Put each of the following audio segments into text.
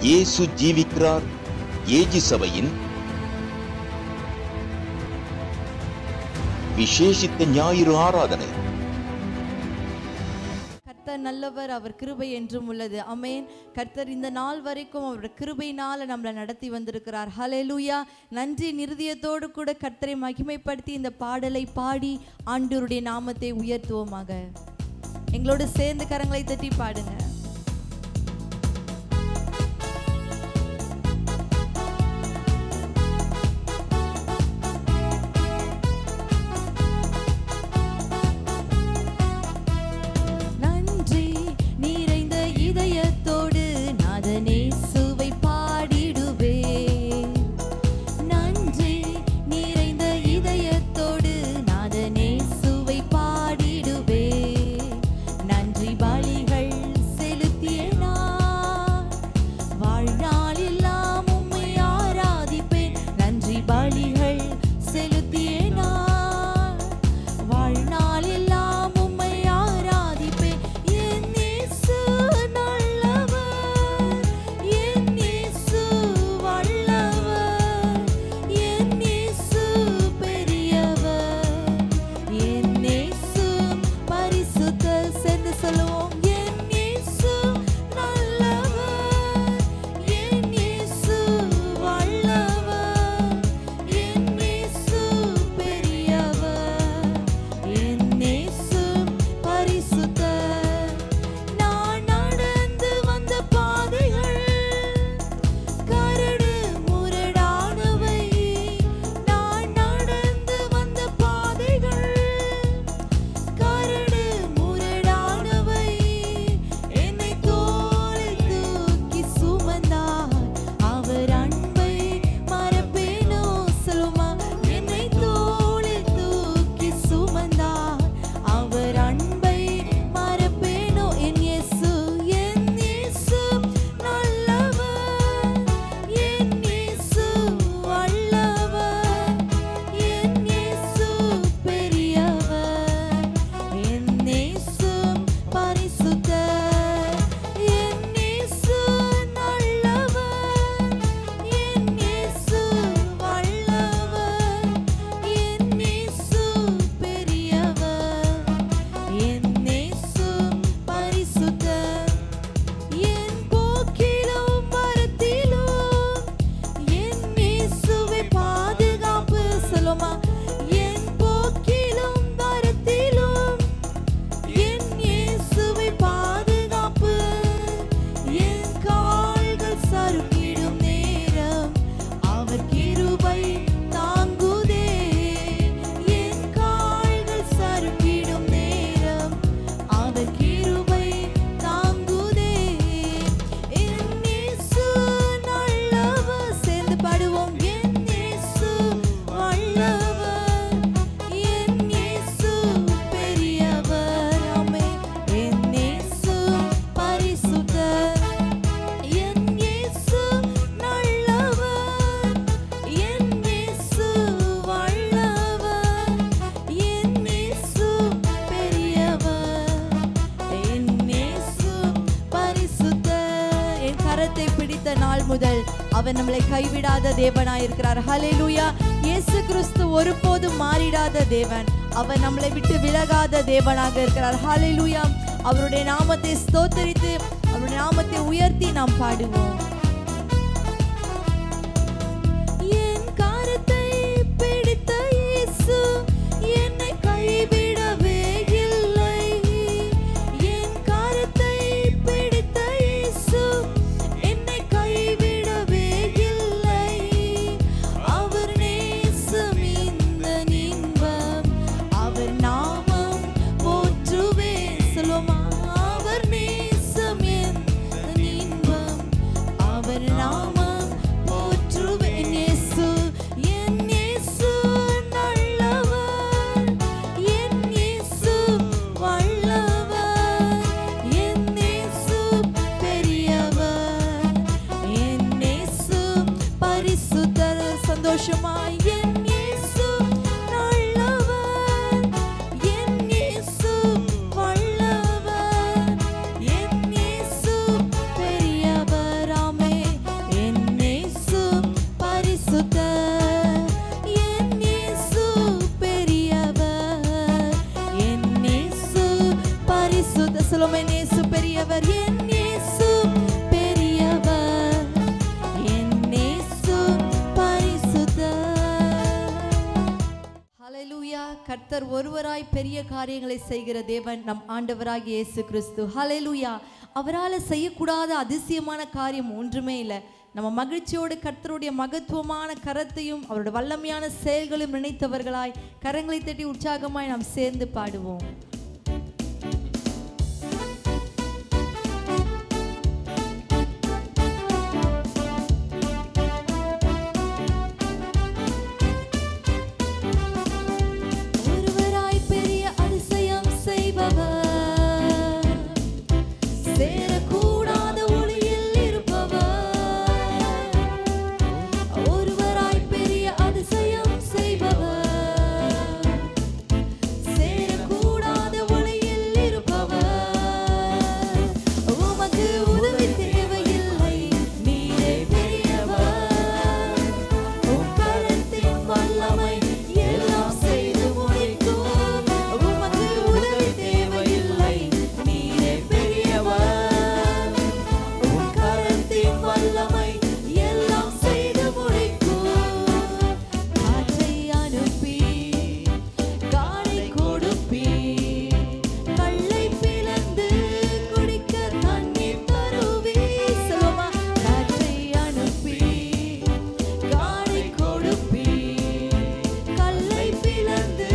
இயேசு ஜீவிக்கிறார் ஏஜி சபையின் விசேஷித்த ஞாயிறு ஆராதனை கர்த்தர் நல்லவர் அவர் கிருபை என்றும் உள்ளது அமேன் கர்த்தர் இந்த நாள் வரைக்கும் அவருடைய கிருபையினால நம்மளை நடத்தி வந்திருக்கிறார் ஹalleluya நன்றி நிருதியத்தோடு கூட கர்த்தரை மகிமைப்படுத்தி இந்த பாடலை பாடி ஆண்டவருடைய நாமத்தை உயர்த்துவோமாக எங்களோடு சேர்ந்து கரங்களை தட்டி பாடுங்க நன்றி நிறைந்த இதயத்தோடு நாதனே சுவை பாடிடுவே நன்றி நிறைந்த இதயத்தோடு நாதனே சுவை பாடிடுவே நன்றி பலிகள் செலுத்திய நான் வாழ்நாளெல்லாம் உம்மை ஆராதிப்பேன் நன்றி பலிகள் செலுத்திய நான் வாழ்நாளெல்லாம் உம்மை ஆராதிப்பேன் என் இயேசு நல்லவர் என் இயேசு வல்லவர் என் இயேசு பெரியவர் என் இயேசு பரிசுத்தர் சேர்ந்து சொல்லுவோம் என் இயேசு நல்லவர் என் இயேசு வல்லவர் என் இயேசு பெரியவர் என் இயேசு பரிசுத்தர் நான் நடந்து வந்த பாதைகள் கரடு முரடானவை நான் நடந்து வந்த பாதைகள் கரடு முரடானவை என்னை தோளில் தூக்கி சுமந்தார் அவர் அன்பை மறப்பேனோ சொல்லுமா என்னை தோளில் தூக்கி சுமந்தார் அவர் அன்பை மறப்பேனோ என் இயேசு என் இயேசு நல்லவர் என் இயேசு வல்லவர் என் இயேசு பெரியவர் என் இயேசு பரிசுத்தர் என் இயேசு நல்லவர் என் இயேசு வல்லவர் என் இயேசு பெரியவர் என் இயேசு பரிசுத்தர் என் போக்கிலும் மரத்திலும் என் இயேசுவை பாதுகாப்பு சொல்லுமா என் போக்கிலும் மரத்திலும் என் இயேசுவை பாதுகாப்பு என் கால்கள் சறுக்கிடும் நேரம் அவர் கிருபை தாங்குதே என் கால்கள் சறுக்கிடும் நேரம் அவர் கிருபை தாங்குதே என் இயேசு நல்லவர் சேர்ந்து பாடுவோம் என் இயேசு வல்லவர் என் இயேசு பெரியவர் ஆமென் என் இயேசு பரிசுத்தர் என் இயேசு நல்லவர் என் இயேசு வல்லவர் என் இயேசு பெரியவர் என் இயேசு பரிசுத்தர் என் கரத்தை பிடித்த நாள் முதல் அவர் நம்மளை கைவிடாத தேவனாய் இருக்கிறார் ஹalleluya இயேசு கிறிஸ்து ஒருபோதும் மாறிடாத தேவன் அவர் நம்மளை விட்டு விலகாத தேவனாக இருக்கிறார் ஹalleluya அவருடைய நாமத்தை ஸ்தோத்தரித்து அவருடைய நாமத்தை உயர்த்தி நாம் பாடுவோம் என் கரத்தை பிடித்த இயேசு என்னை கைவிடவே இல்லை என் கரத்தை பிடித்த இயேசு என்னை கைவிடவே இல்லை அவர் நேசம் இந்த இன்பம் அவர் நாமம் போற்றுவேன் சொல்லுமா அவர் நேசம் இந்த இன்பம் அவர் நாமம் போற்றுவேன் இயேசு என் இயேசு நல்லவர் என் இயேசு வல்லவர் என் இயேசு பெரியவர் என் இயேசு பரிசுத்தர் சந்தோஷமாய் என் இயேசு நல்லவர் என் இயேசு வல்லவர் என் இயேசு பெரியவர் ஆமென் பெரியவர் என் இயேசு பெரியவர் என் இயேசு பரிசுத்தர் ஹalleluya கர்த்தர் ஒருவராய் பெரிய காரியங்களை செய்கிற தேவன் நம் ஆண்டவராகிய இயேசு கிறிஸ்து ஹalleluya அவரால் செய்யக்கூடாத அதிசயமான காரியம் ஒன்றுமே இல்லை நம்ம மகிழ்ச்சியோடு கர்த்தருடைய மகத்துவமான கரத்தையும் அவருடைய வல்லமையான செயல்களையும் நினைத்தவர்களாய் கரங்களை தட்டி உற்சாகமாய் நாம் சேர்ந்து பாடுவோம் ஒருவராய் பெரிய அதிசயம் செய்பவர் சேரக்கூடாத ஒளியில் இருப்பவர் ஒருவராய் பெரிய அதிசயம் செய்பவர் சேரக்கூடாத ஒளியில் இருப்பவர் உமக்கு உதவி தேவையில்லை நீரே பெரியவர் உம் கரத்தின் வல்லமை எல்லாம் செய்து முடிக்கும் உமக்கு உதவி தேவையில்லை நீரே பெரியவர் உம் கரத்தின் வல்லமை எல்லாம் செய்து முடிக்கும் காற்றை அனுப்பி காலை கொடுப்பி கல்லை பிளந்து குடிக்க தண்ணீர் தருவி சொல்லுமா காற்றை அனுப்பி காலை கொடுப்பி கல்லை பிளந்து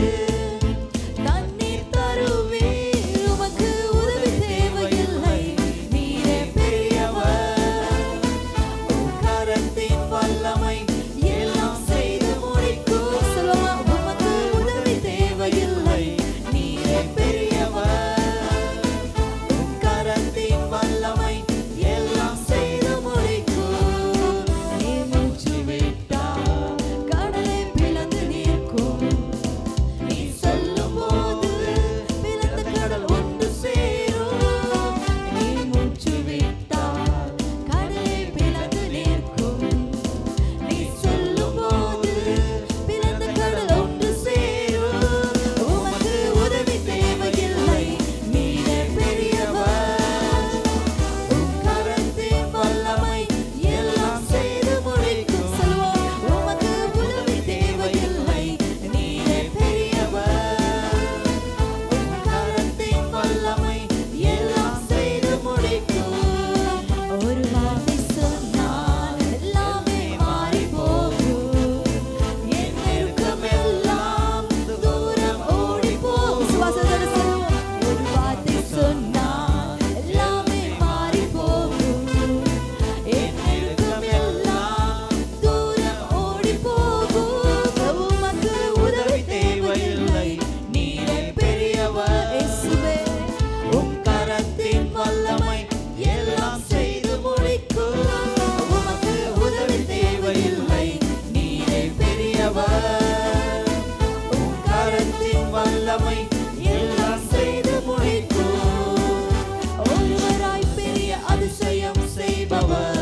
தண்ணீர் தருவி உமக்கு உதவி தேவையில்லை நீரே பெரியவர் உம் கரத்தின் வல்லமை எல்லாம் செய்து முடிக்கும் சொல்லுமா உமக்கு உதவி தேவையில்லை நீரே பெரியவர் உம் கரத்தின் வல்லமை எல்லாம் செய்து முடிக்கும் நீ மூச்சு விட்டால் கடலை பிளந்து நிற்கும் நீ சொல்லும் போது பிளந்த கடல் ஒன்று சேரும் நீ மூச்சு விட்டால் கடலை பிளந்து நிற்கும் நீ சொல்லும் போது பிளந்த கடல் ஒன்று சேரும் உமக்கு உதவி தேவையில்லை நீரே பெரியவர் உம் கரத்தின் வல்லமை எல்லாம் செய்து முடிக்கும் சொல்வோம் உமக்கு உதவி தேவையில்லை நீரே பெரியவர் உம் கரத்தின் வல்லமை எல்லாம் செய்து முடிக்கும் ஒரு வார்த்தை சொன்னால் எல்லாமே மாறி போகும் என் நெருக்கமெல்லாம் தூரம் ஓடி போகும் சுவாசத்தோடு சொல்லுவோம் ஒரு வார்த்தை சொன்னால் எல்லாமே மாறி போகும் என் நெருக்கமெல்லாம் தூரம் ஓடி போகும் உமக்கு உதவி தேவையில்லை நீரே பெரியவர் இயேசுவே உம் கரத்தின் வல்லமை எல்லாம் செய்து முடிக்கும் உமக்கு உதவி தேவையில்லை நீரே பெரியவர் உம் கரத்தின் வல்லமை எல்லாம் செய்து முடிக்கும் ஒருவராய் பெரிய அதிசயம் செய்பவர்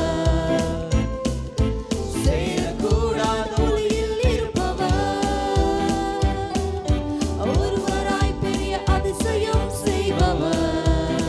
சேரக்கூடாத ஒளியில் இருப்பவர் ஒருவராய் பெரிய அதிசயம் செய்பவர்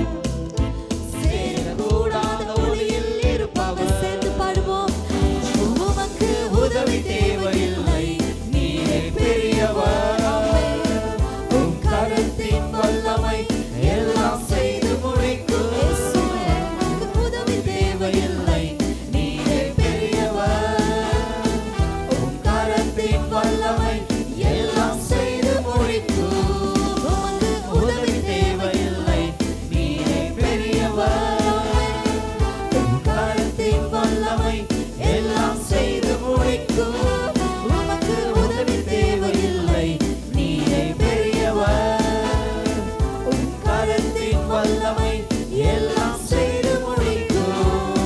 சேரக்கூடாத ஒளியில் இருப்பவர் சேர்ந்து பாடுவோம் உமக்கு உதவி தேவையில்லை நீரே பெரியவர் உம் கரத்தின் வல்லமை எல்லாம் செய்து முடிக்கும் இயேசுவே உமக்கு உதவி தேவையில்லை நீரே பெரியவர் உம் கரத்தின் வல்லமை எல்லாம் செய்து முடிக்கும் உமக்கு உதவி தேவையில்லை நீரே பெரியவர் உம் கரத்தின் வல்லமை எல்லாம் செய்து முடிக்கும் உமக்கு உதவி தேவையில்லை நீரே பெரியவர் உம் கரத்தின் வல்லமை எல்லாம் செய்து முடிக்கும்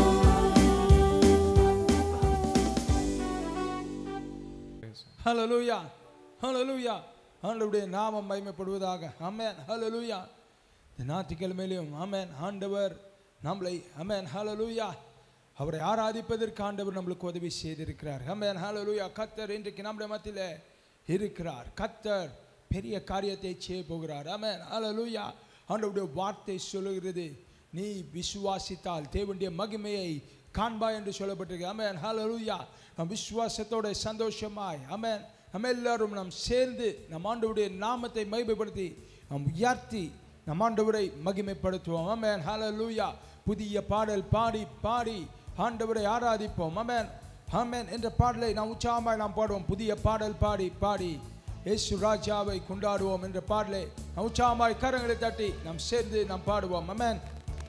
ஹalleluya ஹalleluya ஆண்டவருடைய நாமம் மகிமைப்படுவதாக ஆமென் ஹalleluya இந்த ஞாயிற்றுக்கிழமையிலும் ஆமென் ஆண்டவர் நம்மளை ஆமென் ஹalleluya அவரை ஆராதிப்பதற்கு ஆண்டவர் நம்மளுக்கு உதவி செய்திருக்கிறார் ஆமென் ஹalleluya கர்த்தர் இன்றைக்கு நம்முடைய மத்தியிலே இருக்கிறார் கர்த்தர் பெரிய காரியத்தை செய்ய போகிறார் ஆமென் ஹalleluya ஆண்டவருடைய வார்த்தை சொல்லுகிறது நீ விசுவாசித்தால் தேவனுடைய மகிமையை காண்பாய் என்று சொல்லப்பட்டிருக்கு அமேன் ஹalleluya நம் விசுவாசத்தோட சந்தோஷமாய் அமேன் நம்ம எல்லாரும் நாம் சேர்ந்து நம் ஆண்டவருடைய நாமத்தை மகிமைப்படுத்தி நாம் உயர்த்தி நம் ஆண்டவரை மகிமைப்படுத்துவோம் அமேன் ஹalleluya புதிய பாடல் பாடி பாடி ஆண்டவரை ஆராதிப்போம் அமேன் ஆமென் என்ற பாடலை நாம் உற்சாகமாய் நாம் பாடுவோம் புதிய பாடல் பாடி பாடி இயேசு ராஜாவை கொண்டாடுவோம் என்ற பாடலை நாம் உற்சாகமாய் கரங்களை தட்டி நாம் சேர்ந்து நாம் பாடுவோம் அமேன்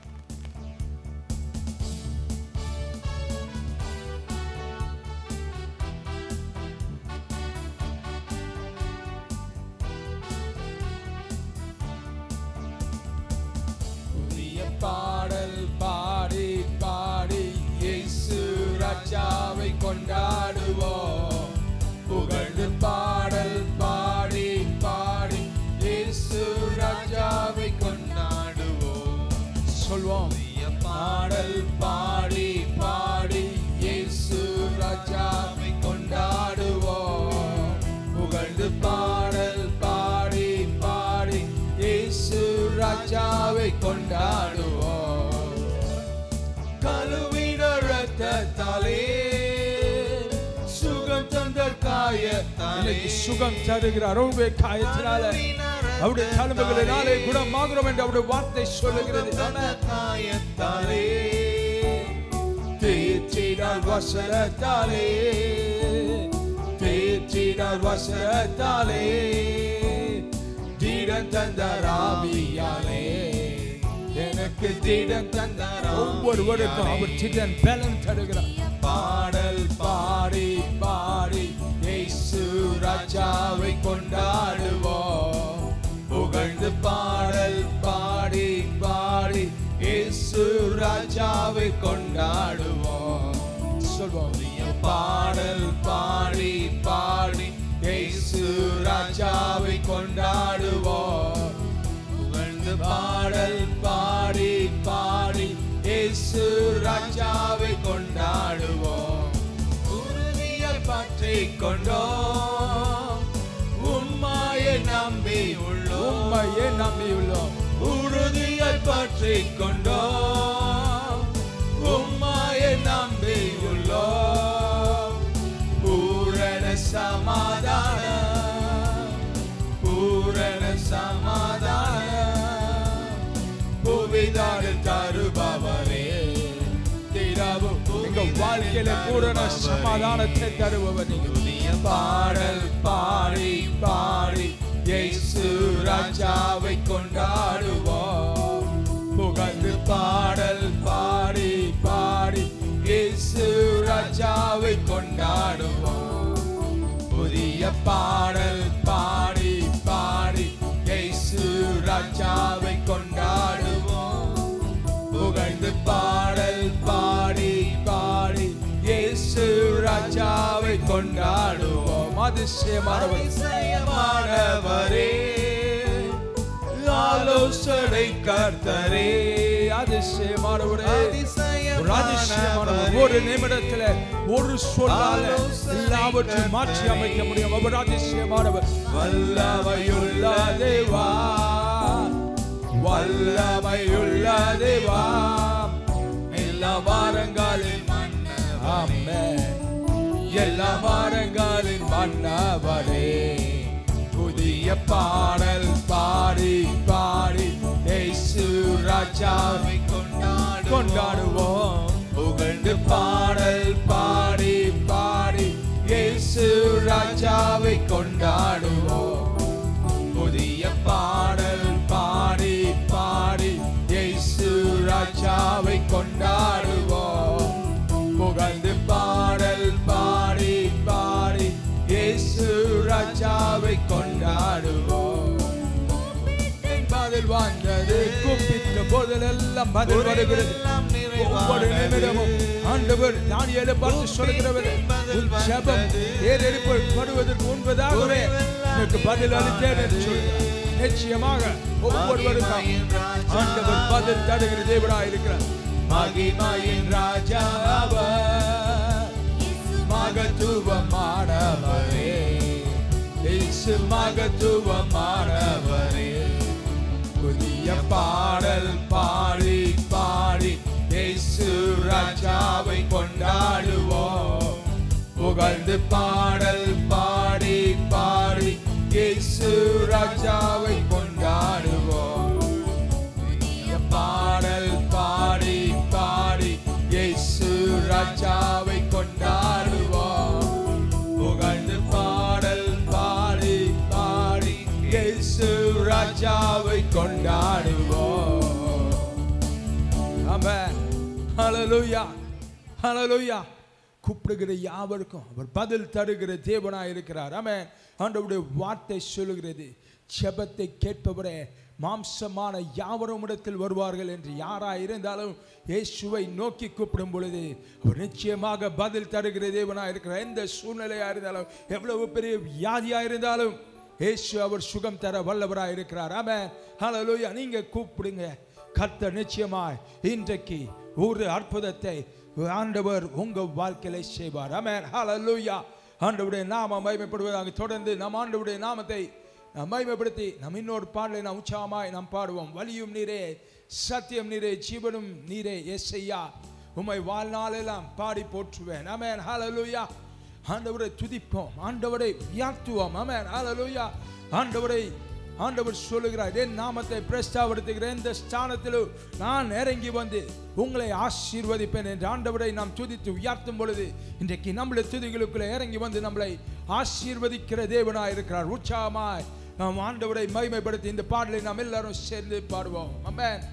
புதிய பாடல் பாடி பாடி இயேசு ராஜாவை கொண்டாடுவோம் புகழ்ந்து பாடல் பாடி பாடி இயேசு ராஜாவை கொண்டாடுவோம் சொல்வோம் புதிய பாடல் பாடி பாடி இயேசு ராஜாவை கொண்டாடுவோம் புகழ்ந்து பாடல் பாடி பாடி இயேசு ராஜாவை கொண்டாடுவோம் கழுவின ரத்தத்தாலே சுகம் தந்த காயத்தாலே சுகம் தருகிறார் அவருடைய காயத்தினால அவருடைய தழும்புகளினாலே குணமாகிறோம் என்று அவருடைய வார்த்தை சொல்லுகிறது காயத்தாலே தேற்றினார் வசனத்தாலே தேற்றினார் வசனத்தாலே தீடன் தந்தார் ஆவியாலே எனக்கு தீடன் தந்தார் ஒவ்வொருவருக்கும் அவர் திடன் பலன் தருகிறார் பாடல் பாடி பாடி இயேசு ராஜாவை கொண்டாடுவோம் புகழ்ந்து பாடல் பாடி பாடி இயேசு ராஜாவை கொண்டாடுவோம் சொல்வோம் பாடல் பாடி பாடி இயேசு ராஜாவை கொண்டாடுவோம் புகழ்ந்து பாடல் பாடி பாடி இயேசு ராஜாவை கொண்டாடுவோம் உறுதியாய் பற்றி கொண்டோம் உண்மையை நம்பி உள்ளோம் உண்மையை நம்பி உள்ளோம் உறுதியாய் பற்றி கொண்டோம் உண்மையை நம்பி உள்ளோம் பூரண சமாதானம் பூரண சமாதானம் புவிதாடு தருபவரே திரவும் எங்க வாழ்க்கையில பூரண சமாதானத்தை தருபவர் நீங்க பாடல் பாடி பாடி இயேசு ராஜாவை கொண்டாடுவோம் புகழ்ந்து பாடல் பாடி பாடி இயேசு ராஜாவை கொண்டாடுவோம் புதிய பாடல் பாடி பாடி இயேசு ராஜாவை கொண்டாடுவோம் புகழ்ந்து பாடல் பாடி பாடி இயேசு ராஜாவை கொண்டாடுவோம் அதிசயமானவரே ஆலோசனை கர்த்தரே அதிசயமானவரே ஒரு அதிசயமானவர் ஒரு நிமிடத்துல ஒரு சொல்லால எல்லாவற்றையும் மாற்றி அமைக்க முடியும் அவர் அதிசயமானவர் வல்லமையுள்ள தேவா வல்லமையுள்ள தேவா எல்லா வாரங்களில் ஆமென் எல்லா வாரங்களின் மன்னவரே புதிய பாடல் பாடி பாடி இயேசு ராஜாவை கொண்டாடு கொண்டாடுவோம் புகழ்ந்து பாடல் பாடி பாடி இயேசு ராஜாவை கொண்டாடுவோம் புதிய பாடல் பாடி பாடி இயேசு ராஜாவை கொண்டாடுவோம் புகழ்ந்து பாடல் பாடி பாடி இயேசு ராஜாவை கொண்டாடுவோம் என் பதில் வந்தது கூப்பிட்ட போதெல்லாம் பதில் வருகிறது ஒவ்வொரு நிமிடமும் ஆண்டவர் தானியேலை பார்த்து சொல்கிறவர் உன் ஜெபம் ஏறெடுக்கப்படுவதற்கு முன்பதாகவே எனக்கு பதில் அளித்தேன் என்று சொல்கிறார் நிச்சயமாக ஒவ்வொருவருக்கும் ஆண்டவர் பதில் தருகிற தேவனாய் இருக்கிறார் மகிமையின் ராஜாவர் மகத்துவமானவரே இயேசு மகத்துவமானவரே புதிய பாடல் பாடி பாடி இயேசு ராஜாவை கொண்டாடுவோம் புகழ்ந்து பாடல் பாடி பாடி இயேசு ராஜாவை கொண்டாடுவோம் புதிய பாடல் பாடி பாடி இயேசு ராஜாவை கொண்டாடுவோம் புகழ்ந்து பாடல் பாடி பாடி இயேசு ராஜாவை கொண்டாடுவோம் ஆமென் ஹalleluya ஹalleluya கூப்பிடுகிற யாவருக்கும் அவர் பதில் தருகிற தேவனாய் இருக்கிறார் ஆமென் ஆண்டவருடைய வார்த்தை சொல்லுகிறது ஜெபத்தை கேட்பவரே மாம்சமான யாவரும் இடத்தில் வருவார்கள் என்று யாராய் இருந்தாலும் இயேசுவை நோக்கி கூப்பிடும் பொழுது அவர் நிச்சயமாக பதில் தருகிற தேவனாய் இருக்கிறார் எந்த சூழ்நிலையா இருந்தாலும் எவ்வளவு பெரிய வியாதியா இருந்தாலும் இயேசு அவர் சுகம் தர வல்லவராய் இருக்கிறார் ஆமென் ஹalleluya நீங்க கூப்பிடுங்க கர்த்தர் நிச்சயமாய் இன்றைக்கு ஒரு அற்புதத்தை ஆண்டவர் உங்க வாழ்க்கையில செய்வார் ஆமென் ஹalleluya ஆண்டவருடைய நாமம் மகிமைப்படுவதாக தொடர்ந்து நம் ஆண்டவருடைய நாமத்தை நாம் மகிமைப்படுத்தி நம் இன்னொரு பாடலை நாம் உற்சாகமாய் நாம் பாடுவோம் வலியும் நீரே சத்தியம் நீரே ஜீவனும் நீரே எஸ்ஐயா உம்மை வாழ்நாளெல்லாம் பாடி போற்றுவேன் ஆமென் ஹalleluya ஆண்டவரை துதிப்போம் ஆண்டவரை உயர்த்துவோம் ஆமென் ஹalleluya ஆண்டவரை ஆண்டவர் சொல்லுகிறார் என் நாமத்தை பிரஸ்தாபடுத்துகிற இந்த ஸ்தானத்திலும் நான் இறங்கி வந்து உங்களை ஆசீர்வதிப்பேன் என்று ஆண்டவரை நாம் துதித்து உயர்த்தும் பொழுது இன்றைக்கு நம்முடைய துதிகளுக்குள்ள இறங்கி வந்து நம்மளை ஆசீர்வதிக்கிற தேவனாய் இருக்கிறார் உற்சாகமாய் நாம் ஆண்டவரை மகிமைப்படுத்தி இந்த பாடலை நாம் எல்லாரும் சேர்ந்து பாடுவோம் ஆமென்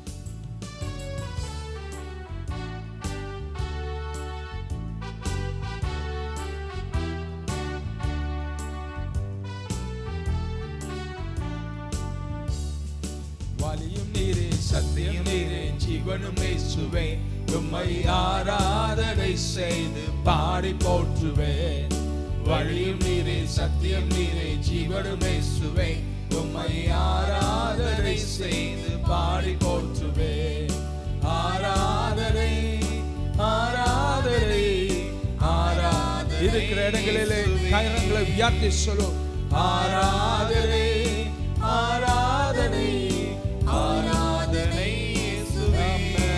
வலியும் நீரே சத்தியம் நீரே ஜீவனும் இயேசுவே உம்மை ஆராதனை செய்து பாடி போற்றுவேன் வழியும் நீரே சத்தியம் நீரே ஜீவனும் இயேசுவே உம்மை ஆராதனை செய்து பாடி போற்றுவேன் ஆராதனை ஆராதனை ஆராதனை இருக்கிற இடங்களிலே கரங்களை உயர்த்தி சொல்லும் ஆராதனை ஆராதனை ஆராதனை இயேசுவே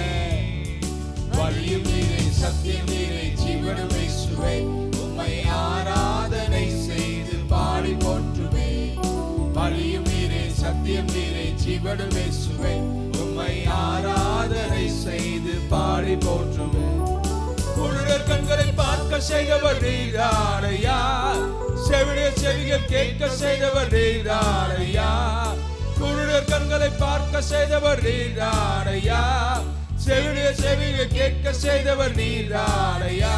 வழியும் நீரை சத்தியம் நீரை ஜீவனும் இயேசுவே உம்மை ஆராதனை செய்து பாடி போற்றுவே வழியும் நீரை சத்தியம் நீரை ஜீவனும் இயேசுவே உம்மை ஆராதனை செய்து பாடி போற்றுவே குருடர் கண்களை பார்க்க செய்தவர் நீராடையா செவிலிய செவிகள் கேட்க செய்தவர் நீராடையா குருடர் கண்களை பார்க்க செய்தவர் நீராடையா செவிலிய செவிகள் கேட்க செய்தவர் நீராடையா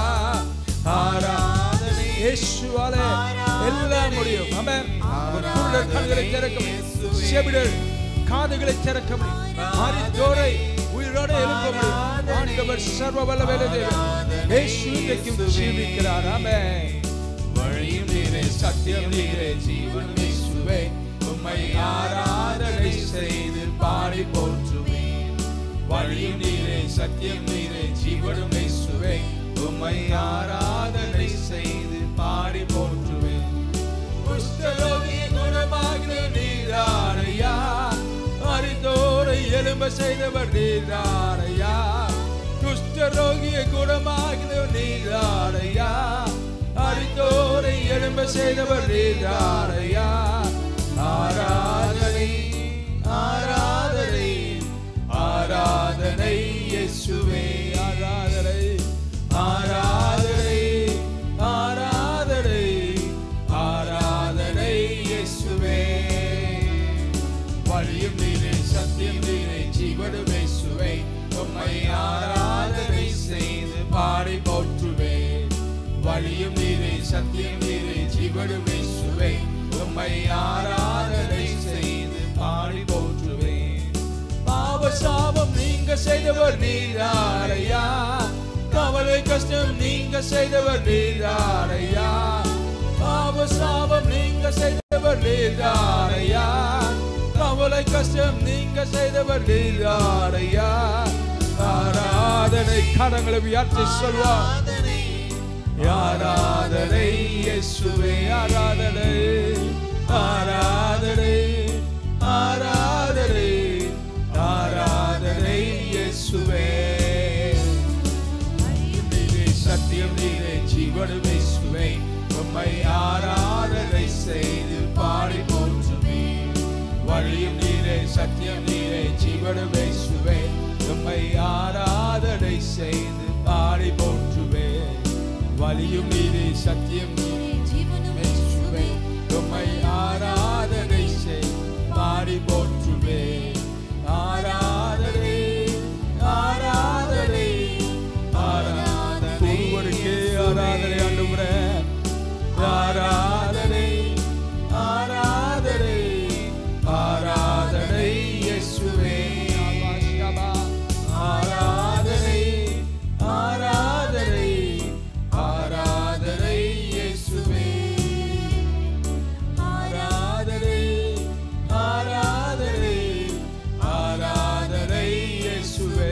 ஆராதனை இயேசுவாலே எல்லாம் முடியும் ஆமென் ஒரு குருடர் கண்களை திறக்க முடியும் செவிடர் காதுகளை திறக்க முடியும் மரித்தோரை உயிரோடு எழுப்ப முடியும் ஆண்டவர் சர்வ வல்லமையுள்ள தேவன் இயேசு இன்றைக்கும் ஜீவிக்கிறார் ஆமென் வழியும் நீரே சத்தியம் நீரே ஜீவன் இயேசுவே உம்மை ஆராதனை செய்து பாடி போற்றுவேன் வழியும் நீரே சத்தியம் நீரே ஜீவனும் இயேசுவே உம்மை ஆராதனை செய்து பாடி போற்றுவேன் குஷ்டரோகியை குணமாகின நீரானையா அறிந்தோரை எலும்ப செய்தவர் நீரானையா குஷ்டரோகியை குணமாகின நீரானையா அறிந்தோரை எலும்ப செய்தவர் நீரானையா ஆராதனை ஆராதனை ஆராதனை இயேசுவே ஆராதனை ஆராதனை ஆராதனை ஆராதனை இயேசுவே வழியும் நீரே சத்தியம் நீரே ஜீவனும் இயேசுவே உம்மை ஆராதனை செய்து பாடி போற்றுவேன் வழியும் நீரே சத்தியம் நீரே ஜீவனும் இயேசுவே உம்மை ஆராதனை செய்து பாடி போற்றுவேன் பாவ சாபம் நீங்க செய்தவர் நீராரையா கவலை கஷ்டம் நீங்க செய்தவர் நீராரையா பாவ சாபம் நீங்க செய்தவர் நீராரையா கவலை கஷ்டம் நீங்க செய்தவர் நீராரையா ஆராதனை கரங்களை உயர்த்தி சொல்வார் ஆராதனை இயேசுவே ஆராதனை ஆராதனை ஆராதனை வழிபடும் இயேசுவே உம்மை ஆராதனை செய்து பாடி போற்றுவே வலியும் நீதி சத்தியம் ஜீவனும் இயேசுவே உம்மை ஆராதனை செய்து பாடி போற்றுவே ஆராதனை ஆராதனை ஆராதனை ஒருவருக்கே ஆராதனை ஆண்டவரே ஆராதனை ஆராதனை ஆராதனை இயேசுவே ஆராதனை ஆராதனை ஆராதனை இயேசுவே ஆராதனை ஆராதனை ஆராதனை இயேசுவே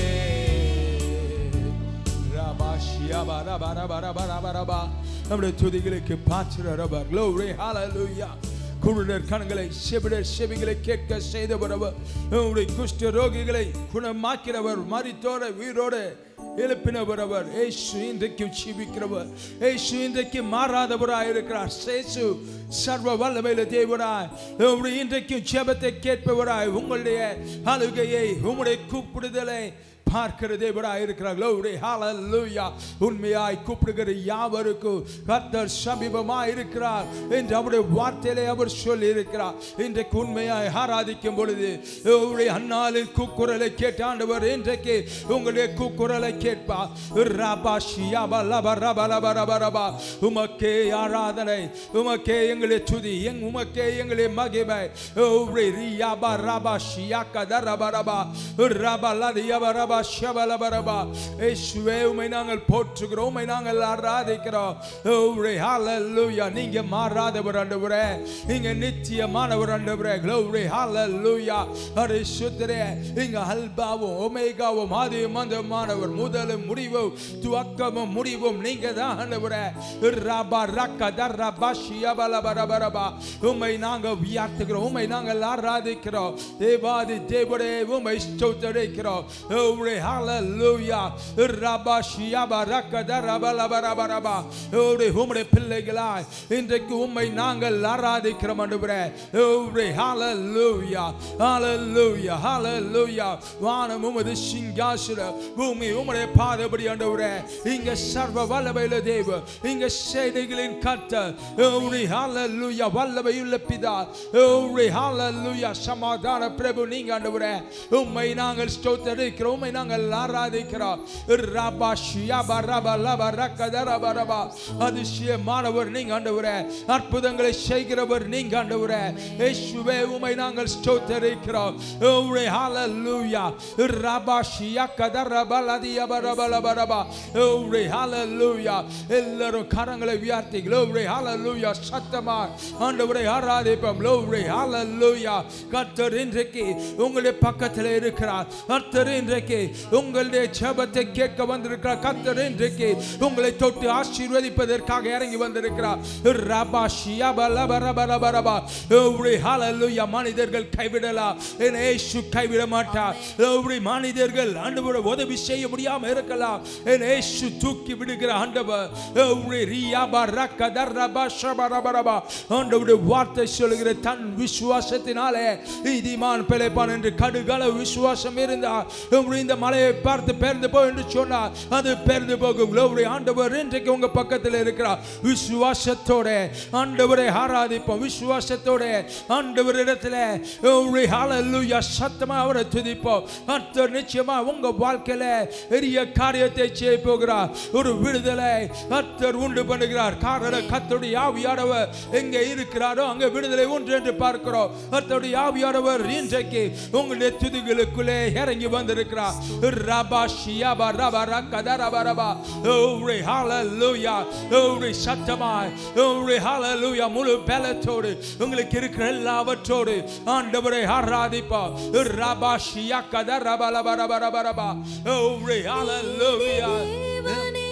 ரபாஷியாபா ரபா ரபா ரபா ரபா ரபா நம்முடைய துதிகளுக்கு பாத்திரவர் glory hallelujah குருடர் கண்களை செவிடர் செவிகளை கேட்க செய்தவரவர் நம்முடைய குஷ்ட ரோகிகளை குணமாக்கிறவர் மரித்தோட உயிரோட எழுப்பினவர் அவர் ஏசு இன்றைக்கு ஜீவிக்கிறவர் ஏசு இன்றைக்கு மாறாதவராய் இருக்கிறார் சேசு சர்வ வல்லமையில தேவராய் உங்களுடைய இன்றைக்கு ஜெபத்தை கேட்பவராய் உங்களுடைய அழுகையை உங்களுடைய கூப்பிடுதலை பார்க்கிற தேவராய் இருக்கிறார் glory hallelujah உண்மையாய் கூப்பிடுகிற யாவருக்கும் கர்த்தர் சமீபமாய் இருக்கிறார் என்று அவருடைய வார்த்தையிலே அவர் சொல்லி இருக்கிறார் இன்றைக்கு உண்மையாய் ஆராதிக்கும் பொழுது உங்களுடைய அந்நாளில் கூக்குரலை கேட்ட ஆண்டவர் இன்றைக்கு உங்களுடைய கூக்குரலை கேட்பார் ரபா ஷியாபா லபா ரபா லபா ரபா ரபா உமக்கே ஆராதனை உமக்கே எங்களுடைய துதி எங் உமக்கே எங்களுடைய மகிமை உம்முடைய ரியாபா ரபா ஷியாக்கா த ரபா ரபா ரபா லதியபா ரபா ஷபா லபா ரபா இயேசுவே உம்மை நாங்கள் போற்றுகிறோம் உம்மை நாங்கள் ஆராதிக்கிறோம் உம்முடைய ஹalleluya நீங்க மாறாதவர் ஆண்டவரே நீங்க நித்தியமானவர் ஆண்டவரே glory hallelujah பரிசுத்தரே இங்க அல்பாவும் ஒமேகாவும் ஆதியும் அந்தமானவர் முதலும் முடிவும் துவக்கமும் முடிவும் நீங்க தான் ஆண்டவரே ரபா ரக்க தரபா ஷியபல பரபரபா உம்மை நாங்க உயர்த்துகிறோம் உம்மை நாங்கள் ஆராதிக்கிறோம் தேவாதி தேவரே உம்மை ஸ்தோத்தரிக்கிறோம் உம்முடைய ஹalleluya ரபா ஷியபா ரக்க தரபல பரபரபா உம்முடைய உம்முடைய பிள்ளைகளாய் இன்றைக்கு உம்மை நாங்கள் ஆராதிக்கிறோம் ஆண்டவரே உம்முடைய ஹalleluya ஹalleluya ஹalleluya வானம் உமது சிங்காசன பூமி உம்முடைய பாதபடி ஆண்டவரே இங்க சர்வ வல்லமையுள்ள தேவ இங்க சேனைகளின் கர்த்தர் உம்முடைய ஹalleluya வல்லமையுள்ள பிதா உம்முடைய ஹalleluya சமாதான பிரபு நீங்க ஆண்டவரே உம்மை நாங்கள் ஸ்தோத்தரிக்கிறோம் உம்மை நாங்கள் ஆராதிக்கிறோம் ரபா ஷியாபா ரபா லபா ரக்கத ரபா ரபா அதிசயமானவர் நீங்க ஆண்டவரே அற்புதங்களை செய்கிறவர் நீங்க ஆண்டவரே இயேசுவே உம்மை நாங்கள் ஸ்தோத்தரிக்கிறோம் உம்முடைய ஹalleluya ரபா ஷியாக்கத ரபா லதியபா ரபா லபா ரபா உம்முடைய ஹalleluya எல்லாரும் கரங்களை உயர்த்தி glory hallelujah சத்தமா ஆண்டவரை ஆராதிப்போம் glory hallelujah கர்த்தர் இன்றைக்கு உங்களுடைய பக்கத்தில் இருக்கிறார் கர்த்தர் இன்றைக்கு உங்களுடைய ஜெபத்தை கேட்க வந்திருக்கிறார் கர்த்தர் இன்றைக்கு உங்களை தொட்டு ஆசீர்வதிப்பதற்காக இறங்கி வந்திருக்கிறார் ரபா ஷியாபா லபா ரபா ரபா ரபா glory hallelujah மனிதர்கள் கைவிடலாம் என் இயேசு கைவிட மாட்டார் glory மனிதர்கள் ஆண்டவரை உதவி செய்ய முடியாம இருக்கலாம் என் இயேசு தூக்கி விடுகிற ஆண்டவர் glory ரியாபா ரக்க தர்ரபா ஷபா ரபா ரபா ஆண்டவருடைய வார்த்தை சொல்லுகிற தன் விசுவாசத்தினாலே நீதிமான் பிழைப்பான் என்று கடுகள விசுவாசம் இருந்தார் உங்களுடைய இந்த மலையை பார்த்து பேர்ந்து போ என்று சொன்னார் அது பேர்ந்து போகும் glory ஆண்டவர் இன்றைக்கு உங்க பக்கத்தில் இருக்கிறார் விசுவாசத்தோட ஆண்டவரை ஆராதிப்போம் விசுவாசத்தோட ஆண்டவர் இடத்துல glory hallelujah சத்தமா அவரை துதிப்போம் கர்த்தர் நிச்சயமா உங்க வாழ்க்கையில பெரிய காரியத்தை செய்ய போகிறார் ஒரு விடுதலை கர்த்தர் உண்டு பண்ணுகிறார் காரணம் கர்த்தருடைய ஆவியானவர் எங்கே இருக்கிறாரோ அங்கே விடுதலை உண்டு என்று பார்க்கிறோம் கர்த்தருடைய ஆவியானவர் இன்றைக்கு உங்களுடைய துதிகளுக்குள்ளே இறங்கி வந்திருக்கிறார் ரபா ஷியாபா ரபா ரக்கத ரபா ரபா ஓரே ஹalleluya ஓரே சத்தமாய் ஓரே ஹalleluya முழு பலத்தோடு உங்களுக்கு இருக்கிற எல்லாவற்றோடு ஆண்டவரை ஆராதிப்பா ரபா ஷியாக்கத ரபா ரபா ரபா ரபா ரபா ஓரே ஹalleluya தேவனே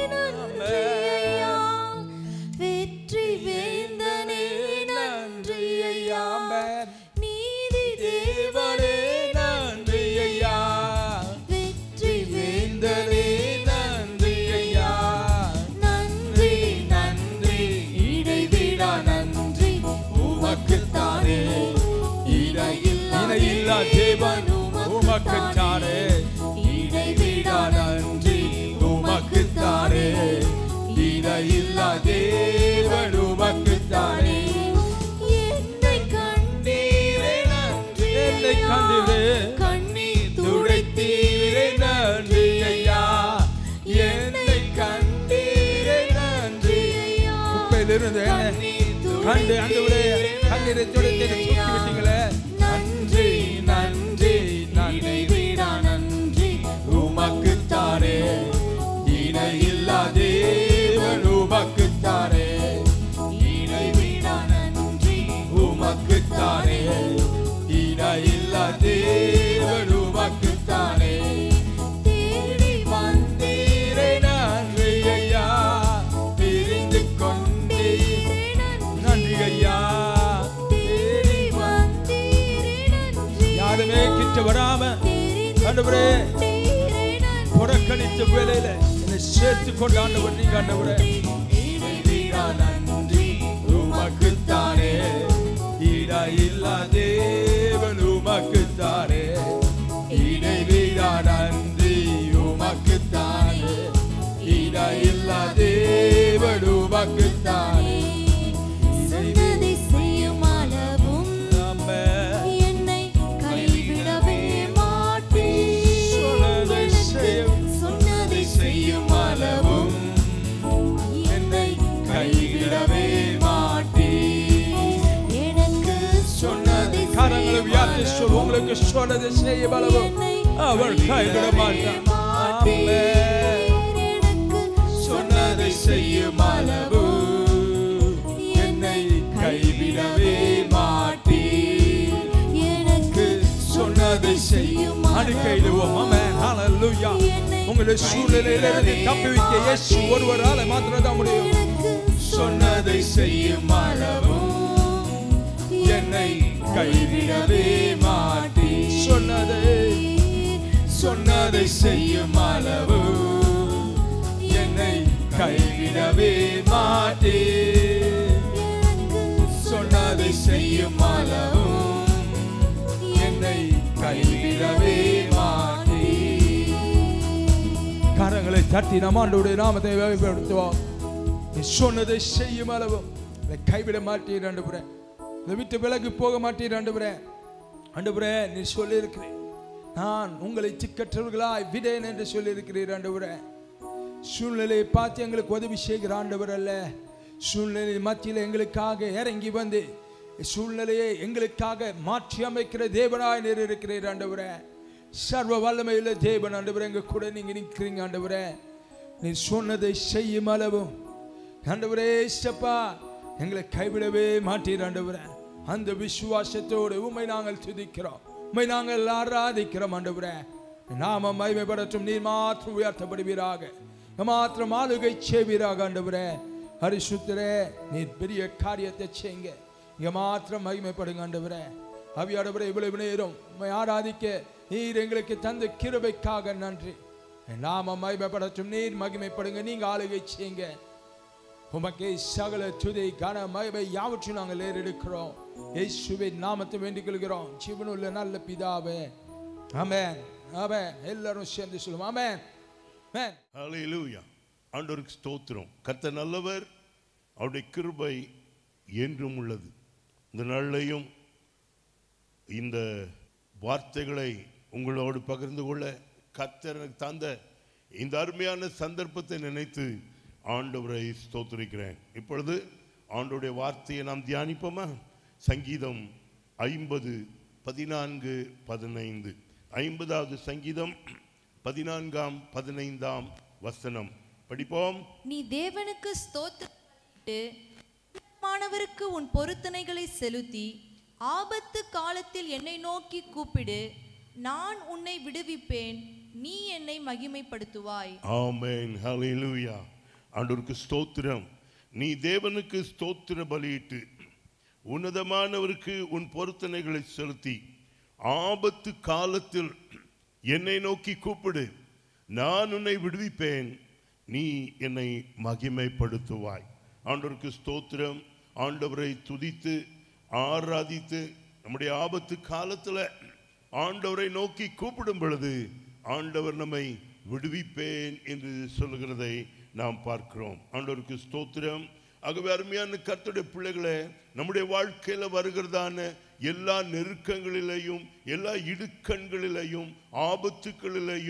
நன்றி ஐயா வெற்றி வேந்தனே நன்றி ஐயா நீதி தேவனே நன்றி ஐயா வெற்றி வேந்தனே நன்றி ஐயா நன்றி நன்றி இடைவிடா நன்றி உமக்குத்தானே இணையில்லா இணையில்லா தேவன் உமக்கு என்னுடைய ஆண்டவரே கண்ணீரை துடைத்து என்னை தூக்கி விட்டீங்களே நன்றி நன்றி நன்றி வீடா நன்றி உமக்குத்தானே இணையில்லா தேவன் உமக்குத்தானே இணை வீடா நன்றி உமக்குத்தானே இணையில்லா தேவன் உமக்குத்தானே தேடி வந்தீரே நன்றி ஐயா பிரிந்து கொண்டே நன்றி ஐயா தேடி வந்தீரே நன்றி யாருமே கிட்ட வராம தெரிந்து ஆண்டவரே கொண்டீரே நன்றி புறக்கணித்த வேலையில என்னை சேர்த்து கொண்டு ஆண்டவர் நீங்க ஆண்டவரே வீரா நன்றி உமக்குத்தானே ஈடா இல்லா தேவன் உமக்குத்தானே இடை வீரா நன்றி உமக்குத்தானே ஈடா இல்லா தேவன் உமக்குத்தானே சொன்னதை செய்யும் அளவும் ஆமென். என்னை கைவிடவே மாட்டேன் சொன்னதை செய்யும் சொன்னதை செய்யும் அளவும் என்னை கைவிடவே மாட்டீர் எனக்கு சொன்னது கரங்களை உயர்த்தி சொல் உங்களுக்கு சொன்னது செய்யும் அளவு அவர் கைவிட மாட்டார் ஆமென். சொன்னதை செய்யும் அளவு என்னை கைவிடவே மாட்டீர் எனக்கு சொன்னதை செய்யும் அடிக்கையிடுவோம் ஆமென் ஹalleluya உங்களுடைய சூழ்நிலையிலிருந்து தப்புவிக்க இயேசு ஒருவரால மாத்திரம் தான் முடியும் சொன்னதை செய்யும் அளவும் என்னை கைவிடவே மாட்டி சொன்னதை சொன்னதை செய்யும் அளவு என்னை கைவிடவே மாட்டி சொன்னதை செய்யும் அளவு என்னை கைவிடவே மாட்டி கரங்களை தட்டி நம் ஆண்டவருடைய நாமத்தை வேகப்படுத்துவோம் நீ சொன்னதை செய்யும் அளவும் இதை கைவிட மாட்டீர் ஆண்டவரே இதை விட்டு விலகி போக மாட்டீர் ஆண்டவரே ஆண்டவரே நீ சொல்லியிருக்கிறேன் நான் உங்களை சிக்கற்றவர்களாய் விடேன் என்று சொல்லியிருக்கிறீர் ஆண்டவரே சூழ்நிலையை பார்த்து எங்களுக்கு உதவி செய்கிற ஆண்டவர் அல்ல சூழ்நிலை மத்தியில் எங்களுக்காக இறங்கி வந்து சூழ்நிலையை எங்களுக்காக மாற்றி அமைக்கிற தேவனாய் நீர் இருக்கிறீர் ஆண்டவரே சர்வ வல்லமையுள்ள தேவன் ஆண்டவரே எங்க கூட நீங்க நிற்கிறீங்க ஆண்டவரே நீ சொன்னதை செய்யும் அளவும் ஆண்டவரே சப்பா எங்களை கைவிடவே மாட்டீர் ஆண்டவரே அந்த விசுவாசத்தோடு உண்மை நாங்கள் துதிக்கிறோம் உண்மை நாங்கள் ஆராதிக்கிறோம் ஆண்டவரே நாம மகிமைப்படட்டும் நீர் மாத்திரம் உயர்த்தப்படுவீராக மாத்திரம் ஆளுகை செய்வீராக ஆண்டவரே ஹரிசுத்தரே நீர் பெரிய காரியத்தை செய்யுங்க இங்க மாத்திரம் மகிமைப்படுங்க ஆண்டவரே அவியாடவரே இவ்வளவு நேரம் உம்மை ஆராதிக்க நீர் எங்களுக்கு தந்த கிருபைக்காக நன்றி நாம மகிமைப்படட்டும் நீர் மகிமைப்படுங்க நீங்க ஆளுகை செய்யுங்க உமக்கு சகல துதை கன மகிமை யாவற்றையும் நாங்கள் ஏறெடுக்கிறோம் இயேசுவின் நாமத்தை வேண்டிக் கொள்கிறோம் ஜீவனுள்ள நல்ல பிதாவே ஆமென் ஆமென் எல்லாரும் சேர்ந்து சொல்லுவோம் ஆமென் ஆமென் ஹalleluya ஆண்டவருக்கு ஸ்தோத்திரம் கர்த்தர் நல்லவர் அவருடைய கிருபை என்றும் உள்ளது இந்த நாளிலையும் இந்த வார்த்தைகளை உங்களோடு பகிர்ந்து கொள்ள கர்த்தர் எனக்கு தந்த இந்த அருமையான சந்தர்ப்பத்தை நினைத்து ஆண்டவரை ஸ்தோத்திரிக்கிறேன் இப்பொழுது ஆண்டவருடைய வார்த்தையை நாம் தியானிப்போமா சங்கீதம் ஐம்பது பதினான்கு பதினைந்து ஐம்பதாவது சங்கீதம் பதினான்காம் பதினைந்தாம் வசனம் படிப்போம் நீ தேவனுக்கு ஸ்தோத்திரிட்டு மாணவருக்கு உன் பொருத்தனைகளை செலுத்தி ஆபத்து காலத்தில் என்னை நோக்கி கூப்பிடு நான் உன்னை விடுவிப்பேன் நீ என்னை மகிமைப்படுத்துவாய் ஆமென் ஹalleluya ஆண்டவருக்கு ஸ்தோத்திரம் நீ தேவனுக்கு ஸ்தோத்திர பலியிட்டு உன்னதமானவருக்கு உன் பொருத்தனைகளை செலுத்தி ஆபத்து காலத்தில் என்னை நோக்கி கூப்பிடு நான் உன்னை விடுவிப்பேன் நீ என்னை மகிமைப்படுத்துவாய் ஆண்டவருக்கு ஸ்தோத்திரம் ஆண்டவரை துதித்து ஆராதித்து நம்முடைய ஆபத்து காலத்துல ஆண்டவரை நோக்கி கூப்பிடும் பொழுது ஆண்டவர் நம்மை விடுவிப்பேன் என்று சொல்லுகிறதை நாம் பார்க்கிறோம் ஆண்டவருக்கு ஸ்தோத்திரம் ஆகவே அருமையான கர்த்தருடைய பிள்ளைகளே நம்முடைய வாழ்க்கையில வருகிறதான எல்லா நெருக்கங்களிலேயும் எல்லா இடுக்கண்களிலேயும் ஆபத்துக்களிலேயும்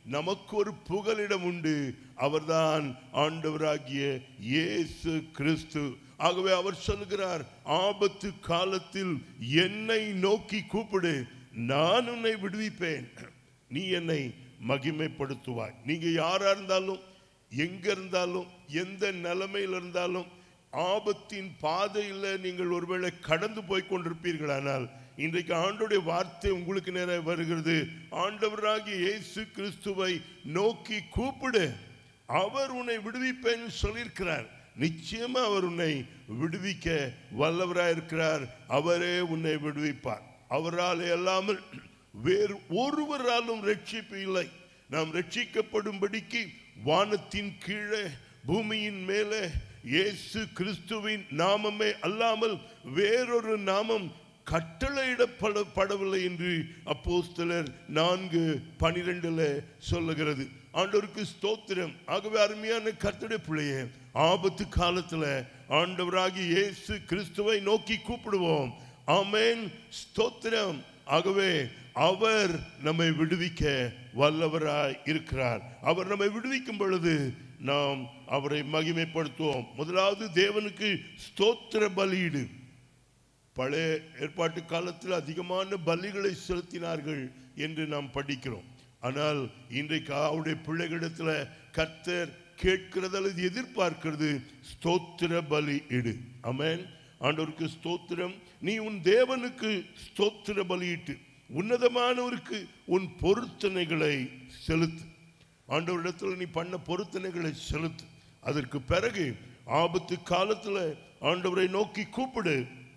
நமக்கு ஒரு புகலிடம் உண்டு அவர்தான் ஆண்டவராகிய இயேசு கிறிஸ்து ஆகவே அவர் சொல்கிறார் ஆபத்து காலத்தில் என்னை நோக்கி கூப்பிடு நான் உன்னை விடுவிப்பேன் நீ என்னை மகிமைப்படுத்துவாய் நீங்க யாரா இருந்தாலும் எங்க இருந்தாலும் எந்த நிலைமையில் இருந்தாலும் ஆபத்தின் பாதையில் நீங்கள் ஒருவேளை கடந்து போய் கொண்டிருப்பீர்களானால் இன்றைக்கு ஆண்டோடைய வார்த்தை உங்களுக்கு நேர வருகிறது ஆண்டவராகிய இயேசு கிறிஸ்துவை நோக்கி கூப்பிடு அவர் உன்னை விடுவிப்பேன்னு சொல்லியிருக்கிறார் நிச்சயமா அவர் உன்னை விடுவிக்க வல்லவராயிருக்கிறார் அவரே உன்னை விடுவிப்பார் அவரால் அல்லாமல் வேறு ஒருவராலும் ரட்சிப்பு இல்லை நாம் ரட்சிக்கப்படும்படிக்கு வானத்தின் கீழே பூமியின் மேலே இயேசு கிறிஸ்துவின் நாமமே அல்லாமல் வேறொரு நாமம் கட்டளையிடப்பட படவில்லை என்று அப்போஸ்தலர் நான்கு பனிரெண்டுல சொல்லுகிறது ஆண்டவருக்கு ஸ்தோத்திரம் ஆகவே அருமையான கர்த்தருடைய பிள்ளையே ஆபத்து காலத்துல ஆண்டவராகி இயேசு கிறிஸ்துவை நோக்கி கூப்பிடுவோம் ஆமென் ஸ்தோத்திரம் ஆகவே அவர் நம்மை விடுவிக்க வல்லவராய் இருக்கிறார் அவர் நம்மை விடுவிக்கும் பொழுது நாம் அவரை மகிமைப்படுத்துவோம் முதலாவது தேவனுக்கு ஸ்தோத்திர பலியிடு பழைய ஏற்பாட்டு காலத்தில் அதிகமான பலிகளை செலுத்தினார்கள் என்று நாம் படிக்கிறோம் ஆனால் இன்றைக்கு அவருடைய பிள்ளைகளிடத்துல கர்த்தர் கேட்கிறது அல்லது எதிர்பார்க்கிறது ஸ்தோத்திர பலி இடு அமேன் ஆண்டவருக்கு ஸ்தோத்திரம் நீ உன் தேவனுக்கு ஸ்தோத்திர பலியிட்டு உன்னதமானவருக்கு உன் பொருத்தனைகளை செலுத்து ஆண்டவரிடத்தில் நீ பண்ண பொருத்தனைகளை செலுத்து அதற்கு பிறகு ஆபத்து காலத்துல ஆண்டவரை நோக்கி கூப்பிடு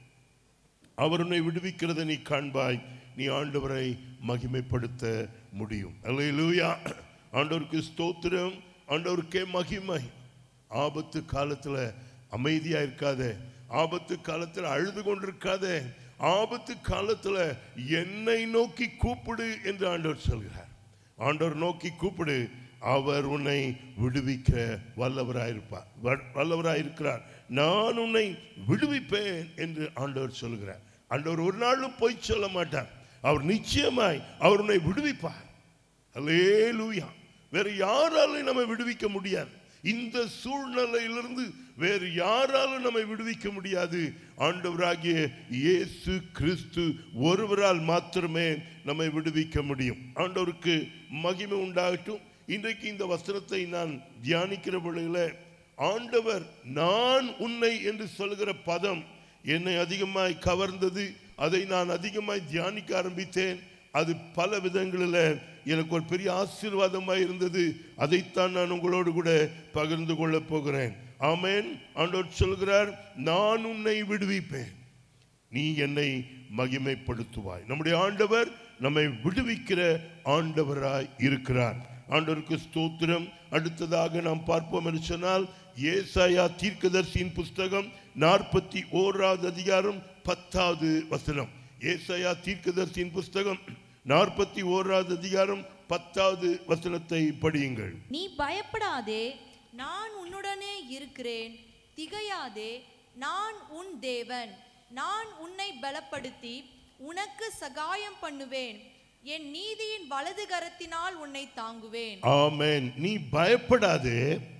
அவர் உன்னை விடுவிக்கிறதை நீ காண்பாய் நீ ஆண்டவரை மகிமைப்படுத்த முடியும் அல்லேலூயா ஆண்டவருக்கு ஸ்தோத்திரம் ஆண்டவருக்கே மகிமை ஆபத்து காலத்துல அமைதியா இருக்காத ஆபத்து காலத்துல அழுது கொண்டிருக்காத ஆபத்து காலத்துல என்னை நோக்கி கூப்பிடு என்று ஆண்டவர் சொல்கிறார் ஆண்டவர் நோக்கி கூப்பிடு அவர் உன்னை விடுவிக்க வல்லவராயிருப்பார் வ- வல்லவராயிருக்கிறார் நான் உன்னை விடுவிப்பேன் என்று ஆண்டவர் சொல்கிறார் ஆண்டவர் ஒரு நாளும் பொய் சொல்ல மாட்டார் அவர் நிச்சயமாய் அவர் உன்னை விடுவிப்பார் அல்லேலூயா வேற யாராலும் நம்மை விடுவிக்க முடியாது இந்த சூழ்நிலையிலிருந்து வேறு யாராலும் நம்மை விடுவிக்க முடியாது ஆண்டவராகிய இயேசு கிறிஸ்து ஒருவரால் மாத்திரமே நம்மை விடுவிக்க முடியும் ஆண்டவருக்கு மகிமை உண்டாகட்டும் இன்றைக்கு இந்த வசனத்தை நான் தியானிக்கிற பொழுதுல ஆண்டவர் நான் உன்னை என்று சொல்கிற பதம் என்னை அதிகமாய் கவர்ந்தது அதை நான் அதிகமாய் தியானிக்க ஆரம்பித்தேன் அது பல விதங்களில் எனக்கு ஒரு பெரிய ஆசீர்வாதமாய் இருந்தது அதைத்தான் நான் உங்களோடு கூட பகிர்ந்து கொள்ளப் போகிறேன் ஆமென் ஆண்டவர் சொல்கிறார் நான் உன்னை விடுவிப்பேன் நீ என்னை மகிமைப்படுத்துவாய் நம்முடைய ஆண்டவர் நம்மை விடுவிக்கிற ஆண்டவராய் இருக்கிறார் ஆண்டவருக்கு ஸ்தோத்திரம் அடுத்ததாக நாம் பார்ப்போம் என்று சொன்னால் ஏசாயா தீர்க்கதர்சியின் புஸ்தகம் நாற்பத்தி ஓராவது அதிகாரம் பத்தாவது வசனம் ஏசாயா தீர்க்கதர்சியின் புஸ்தகம் நாற்பத்தி ஓராவது அதிகாரம் பத்தாவது வசனத்தை படியுங்கள் நீ பயப்படாதே நான் உன்னுடனே இருக்கிறேன் திகையாதே நான் உன் தேவன் நான் உன்னை பலப்படுத்தி உனக்கு சகாயம் பண்ணுவேன் என் நீதியின் வலது கரத்தினால் உன்னை தாங்குவேன் ஆமென் நீ பயப்படாதே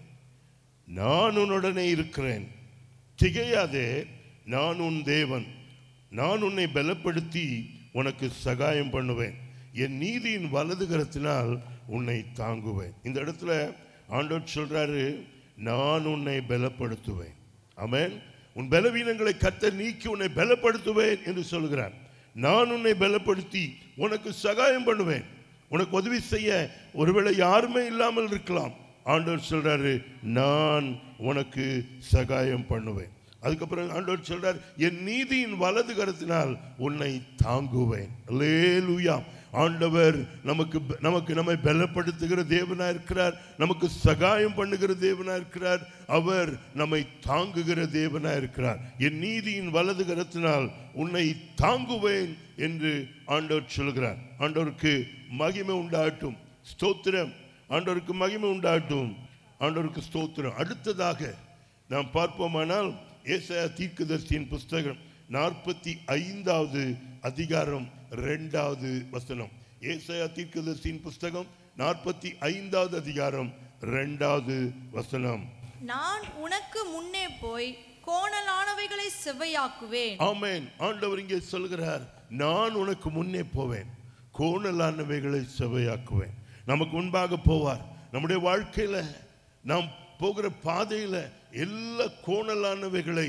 நான் உன்னுடனே இருக்கிறேன் திகையாதே நான் உன் தேவன் நான் உன்னை பலப்படுத்தி உனக்கு சகாயம் பண்ணுவேன் என் நீதியின் வலது கரத்தினால் உன்னை தாங்குவேன் இந்த இடத்துல ஆண்டவர் சொல்றாரு நான் உன்னை பலப்படுத்துவேன் ஆமென் உன் பலவீனங்களை கத்த நீக்கி உன்னை பலப்படுத்துவேன் என்று சொல்கிறார் நான் உன்னை பலப்படுத்தி உனக்கு சகாயம் பண்ணுவேன் உனக்கு உதவி செய்ய ஒருவேளை யாருமே இல்லாமல் இருக்கலாம் ஆண்டவர் சொல்றாரு நான் உனக்கு சகாயம் பண்ணுவேன் அதுக்கப்புறம் ஆண்டவர் சொல்றார் என் நீதியின் வலது கரத்தினால் உன்னை தாங்குவேன் அல்லேலூயா ஆண்டவர் நமக்கு நமக்கு நம்மை பலப்படுத்துகிற தேவனா இருக்கிறார் நமக்கு சகாயம் பண்ணுகிற தேவனா இருக்கிறார் அவர் நம்மை தாங்குகிற தேவனா இருக்கிறார் என் நீதியின் வலது கரத்தினால் உன்னை தாங்குவேன் என்று ஆண்டவர் சொல்கிறார் ஆண்டவருக்கு மகிமை உண்டாகட்டும் ஸ்தோத்திரம் ஆண்டவருக்கு மகிமை உண்டாகட்டும் ஆண்டவருக்கு ஸ்தோத்திரம் அடுத்ததாக நாம் பார்ப்போமானால் ஏசாயா தீர்க்கதரிசியின் புஸ்தகம் நாற்பத்தி ஐந்தாவது அதிகாரம் ரெண்டாவது வசனம் ஏசாயா தீர்க்கதரிசியின் புஸ்தகம் நாற்பத்தி ஐந்தாவது அதிகாரம் ரெண்டாவது வசனம் நான் உனக்கு முன்னே போய் கோணலானவைகளை செவ்வையாக்குவேன் ஆமென் ஆண்டவர் இங்கே சொல்கிறார் நான் உனக்கு முன்னே போவேன் கோணலானவைகளை செவையாக்குவேன் நமக்கு முன்பாக போவார் நம்முடைய வாழ்க்கையில நாம் போகிற பாதையில எல்லா கோணலானவைகளை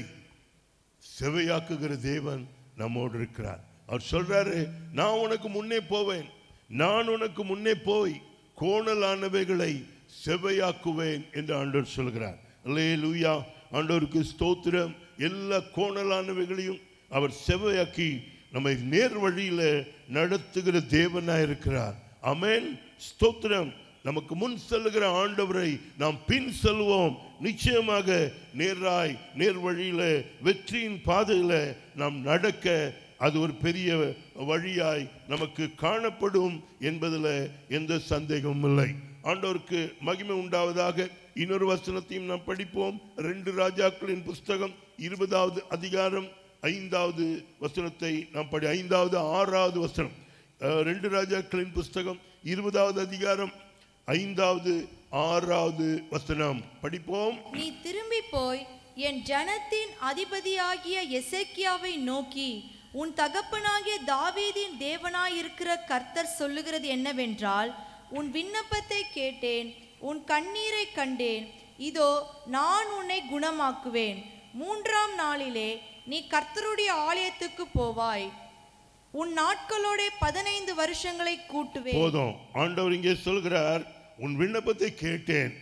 செவையாக்குகிற தேவன் நம்மோடு இருக்கிறார் அவர் சொல்றாரு நான் உனக்கு முன்னே போவேன் நான் உனக்கு முன்னே போய் கோணலானவைகளை செவையாக்குவேன் என்று ஆண்டவர் சொல்கிறார் அல்லேலூயா ஆண்டவருக்கு ஸ்தோத்திரம் எல்லா கோணலானவைகளையும் அவர் செவையாக்கி நம்மை நேர் வழியில நடத்துகிற தேவனாய் இருக்கிறார் அமேன் ஸ்தோத்திரம் நமக்கு முன் செல்லுகிற ஆண்டவரை நாம் பின் செல்வோம் நிச்சயமாக நேராய் நேர் வழியில வெற்றியின் பாதையில நாம் நடக்க அது ஒரு பெரிய வழியாய் நமக்கு காணப்படும் என்பதில் எந்த சந்தேகமும் இல்லை ஆண்டவருக்கு மகிமை உண்டாவதாக இன்னொரு வசனத்தையும் நாம் படிப்போம் ரெண்டு ராஜாக்களின் புஸ்தகம் இருபதாவது அதிகாரம் ஐந்தாவது வசனத்தை நாம் படி ஐந்தாவது ஆறாவது வசனம் அஹ், ரெண்டு ராஜாக்களின் புஸ்தகம் இருபதாவது அதிகாரம் ஐந்தாவது ஆறாவது வசனம் படிப்போம் நீ திரும்பி போய் என் ஜனத்தின் அதிபதியாகிய எசேக்கியாவை நோக்கி உன் தகப்பனாகிய தாவீதின் தேவனாயிருக்கிற கர்த்தர் சொல்லுகிறது என்னவென்றால் உன் விண்ணப்பத்தை கேட்டேன் உன் கண்ணீரை கண்டேன் இதோ நான் உன்னை குணமாக்குவேன் மூன்றாம் நாளிலே நீ கர்த்தருடைய ஆலயத்துக்கு போவாய் உன் நாட்களோட பதினைந்து வருஷங்களை கூட்டுவேன் போதும் ஆண்டவர் இங்கே சொல்கிறார் உன் விண்ணப்பத்தை கேட்டேன்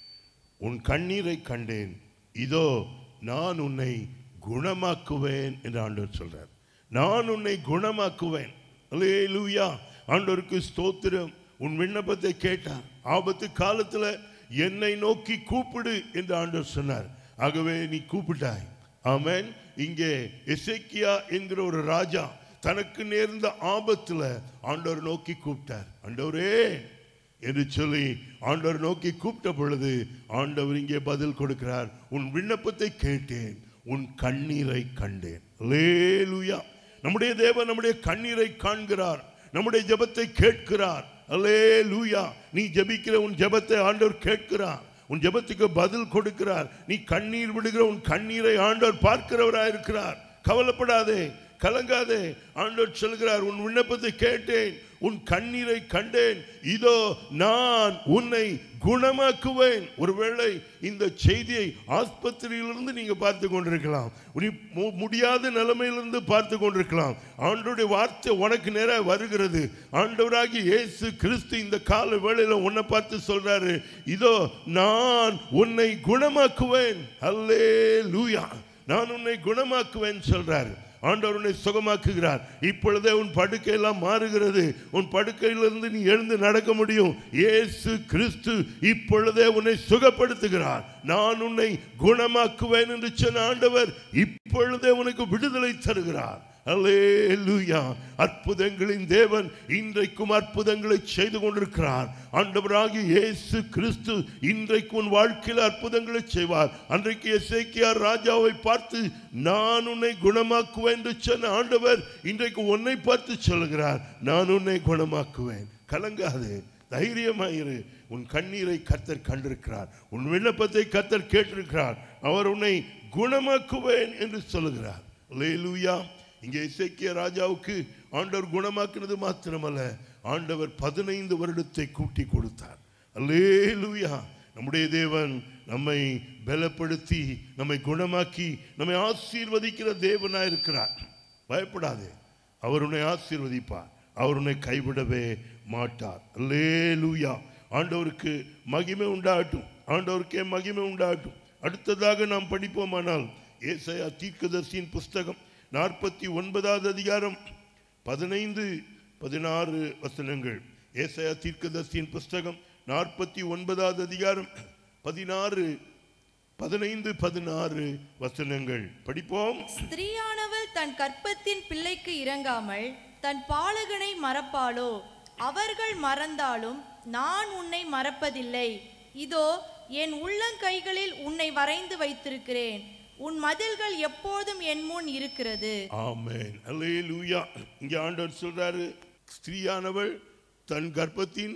உன் கண்ணீரை கண்டேன் இதோ நான் உன்னை குணமாக்குவேன் என்று ஆண்டவர் சொல்றார் நான் உன்னை குணமாக்குவேன் அல்லேலூயா ஆண்டவருக்கு ஸ்தோத்திரம் உன் விண்ணப்பத்தை கேட்டார் ஆபத்து காலத்துல என்னை நோக்கி கூப்பிடு என்று ஆண்டவர் சொன்னார் ஆகவே நீ கூப்பிட்டாய் ஆமென் இங்கே எசேக்கியா என்கிற ஒரு ராஜா தனக்கு நேர்ந்த ஆபத்துல ஆண்டவர் நோக்கி கூப்பிட்டார் ஆண்டவரே என்று சொல்லி ஆண்டவர் நோக்கி கூப்பிட்ட பொழுது ஆண்டவர் இங்கே பதில் கொடுக்கிறார் உன் விண்ணப்பத்தை கேட்டேன் உன் கண்ணீரை கண்டேன் அல்லேலூயா நம்முடைய தேவன் நம்முடைய கண்ணீரை காண்கிறார் நம்முடைய ஜெபத்தை கேட்கிறார் அல்லேலூயா நீ ஜெபிக்கிற உன் ஜெபத்தை ஆண்டவர் கேட்கிறார் உன் ஜெபத்துக்கு பதில் கொடுக்கிறார் நீ கண்ணீர் விடுகிற உன் கண்ணீரை ஆண்டவர் பார்க்கிறவராய் இருக்கிறார் கவலைப்படாதே கலங்காதே ஆண்டவர் சொல்கிறார் உன் விண்ணப்பத்தை கேட்டேன் உன் கண்ணீரை கண்டேன் இதோ நான் உன்னை குணமாக்குவேன் ஒருவேளை இந்த செய்தியை ஆஸ்பத்திரியிலிருந்து நீங்க பார்த்து கொண்டிருக்கலாம் நீ மு- முடியாத நிலைமையிலிருந்து பார்த்து கொண்டிருக்கலாம் ஆண்டவருடைய வார்த்தை உனக்கு நேராக வருகிறது ஆண்டவராகி இயேசு கிறிஸ்து இந்த கால வேளையில உன்னை பார்த்து சொல்றாரு இதோ நான் உன்னை குணமாக்குவேன் அல்லே லூயா நான் உன்னை குணமாக்குவேன் சொல்றாரு ஆண்டவர் உன்னை சுகமாக்குகிறார் இப்பொழுதே உன் படுக்கையெல்லாம் மாறுகிறது உன் படுக்கையிலிருந்து நீ எழுந்து நடக்க முடியும் இயேசு கிறிஸ்து இப்பொழுதே உன்னை சுகப்படுத்துகிறார் நான் உன்னை குணமாக்குவேன் என்று சொன்ன ஆண்டவர் இப்பொழுதே உனக்கு விடுதலை தருகிறார் அல்லேலூயா அற்புதங்களின் தேவன் இன்றைக்கும் அற்புதங்களை செய்து கொண்டிருக்கிறார் ஆண்டவராகிய இயேசு கிறிஸ்து இன்றைக்கு உன் வாழ்க்கையில் அற்புதங்களை செய்வார் அன்றைக்கு எசேக்கியா ராஜாவை பார்த்து நான் உன்னை குணமாக்குவேன் என்று சொன்ன ஆண்டவர் இன்றைக்கு உன்னை பார்த்து சொல்கிறார் நான் உன்னை குணமாக்குவேன் கலங்காதே தைரியமாயிரு உன் கண்ணீரை கர்த்தர் கண்டிருக்கிறார் உன் விண்ணப்பத்தை கர்த்தர் கேட்டிருக்கிறார் அவர் உன்னை குணமாக்குவேன் என்று சொல்லுகிறார் அல்லேலூயா இங்கே இசைக்கிய ராஜாவுக்கு ஆண்டவர் குணமாக்கினது மாத்திரமல்ல ஆண்டவர் பதினைந்து வருடத்தை கூட்டி கொடுத்தார் அல்லேலூயா நம்முடைய தேவன் நம்மை பலப்படுத்தி நம்மை குணமாக்கி நம்மை ஆசீர்வதிக்கிற தேவனாய் இருக்கிறார் பயப்படாதே அவர் உன்னை ஆசீர்வதிப்பார் அவர் உன்னை கைவிடவே மாட்டார் அல்லேலூயா ஆண்டவருக்கு மகிமை உண்டாகட்டும் ஆண்டவருக்கே மகிமை உண்டாகட்டும் அடுத்ததாக நாம் படிப்போமானால் ஏசாயா தீர்க்கதர்சியின் புஸ்தகம் நாற்பத்தி ஒன்பதாவது அதிகாரம் பதினைந்து பதினாறு வசனங்கள் ஏசாயா தீர்க்கதர்சியின் புஸ்தகம் நாற்பத்தி ஒன்பதாவது அதிகாரம் பதினாறு பதினைந்து பதினாறு வசனங்கள் படிப்போம் ஸ்திரீயானவள் தன் கற்பத்தின் பிள்ளைக்கு இறங்காமல் தன் பாலகனை மறப்பாளோ அவர்கள் மறந்தாலும் நான் உன்னை மறப்பதில்லை இதோ என் உள்ளங்கைகளில் உன்னை வரைந்து வைத்திருக்கிறேன் உன் மதில்கள் எப்போதும் என் முன் இருக்கிறது ஆமென் அல்லேலூயா இங்கே ஆண்டவர் சொல்றாரு ஸ்திரீயானவள் தன் கர்ப்பத்தின்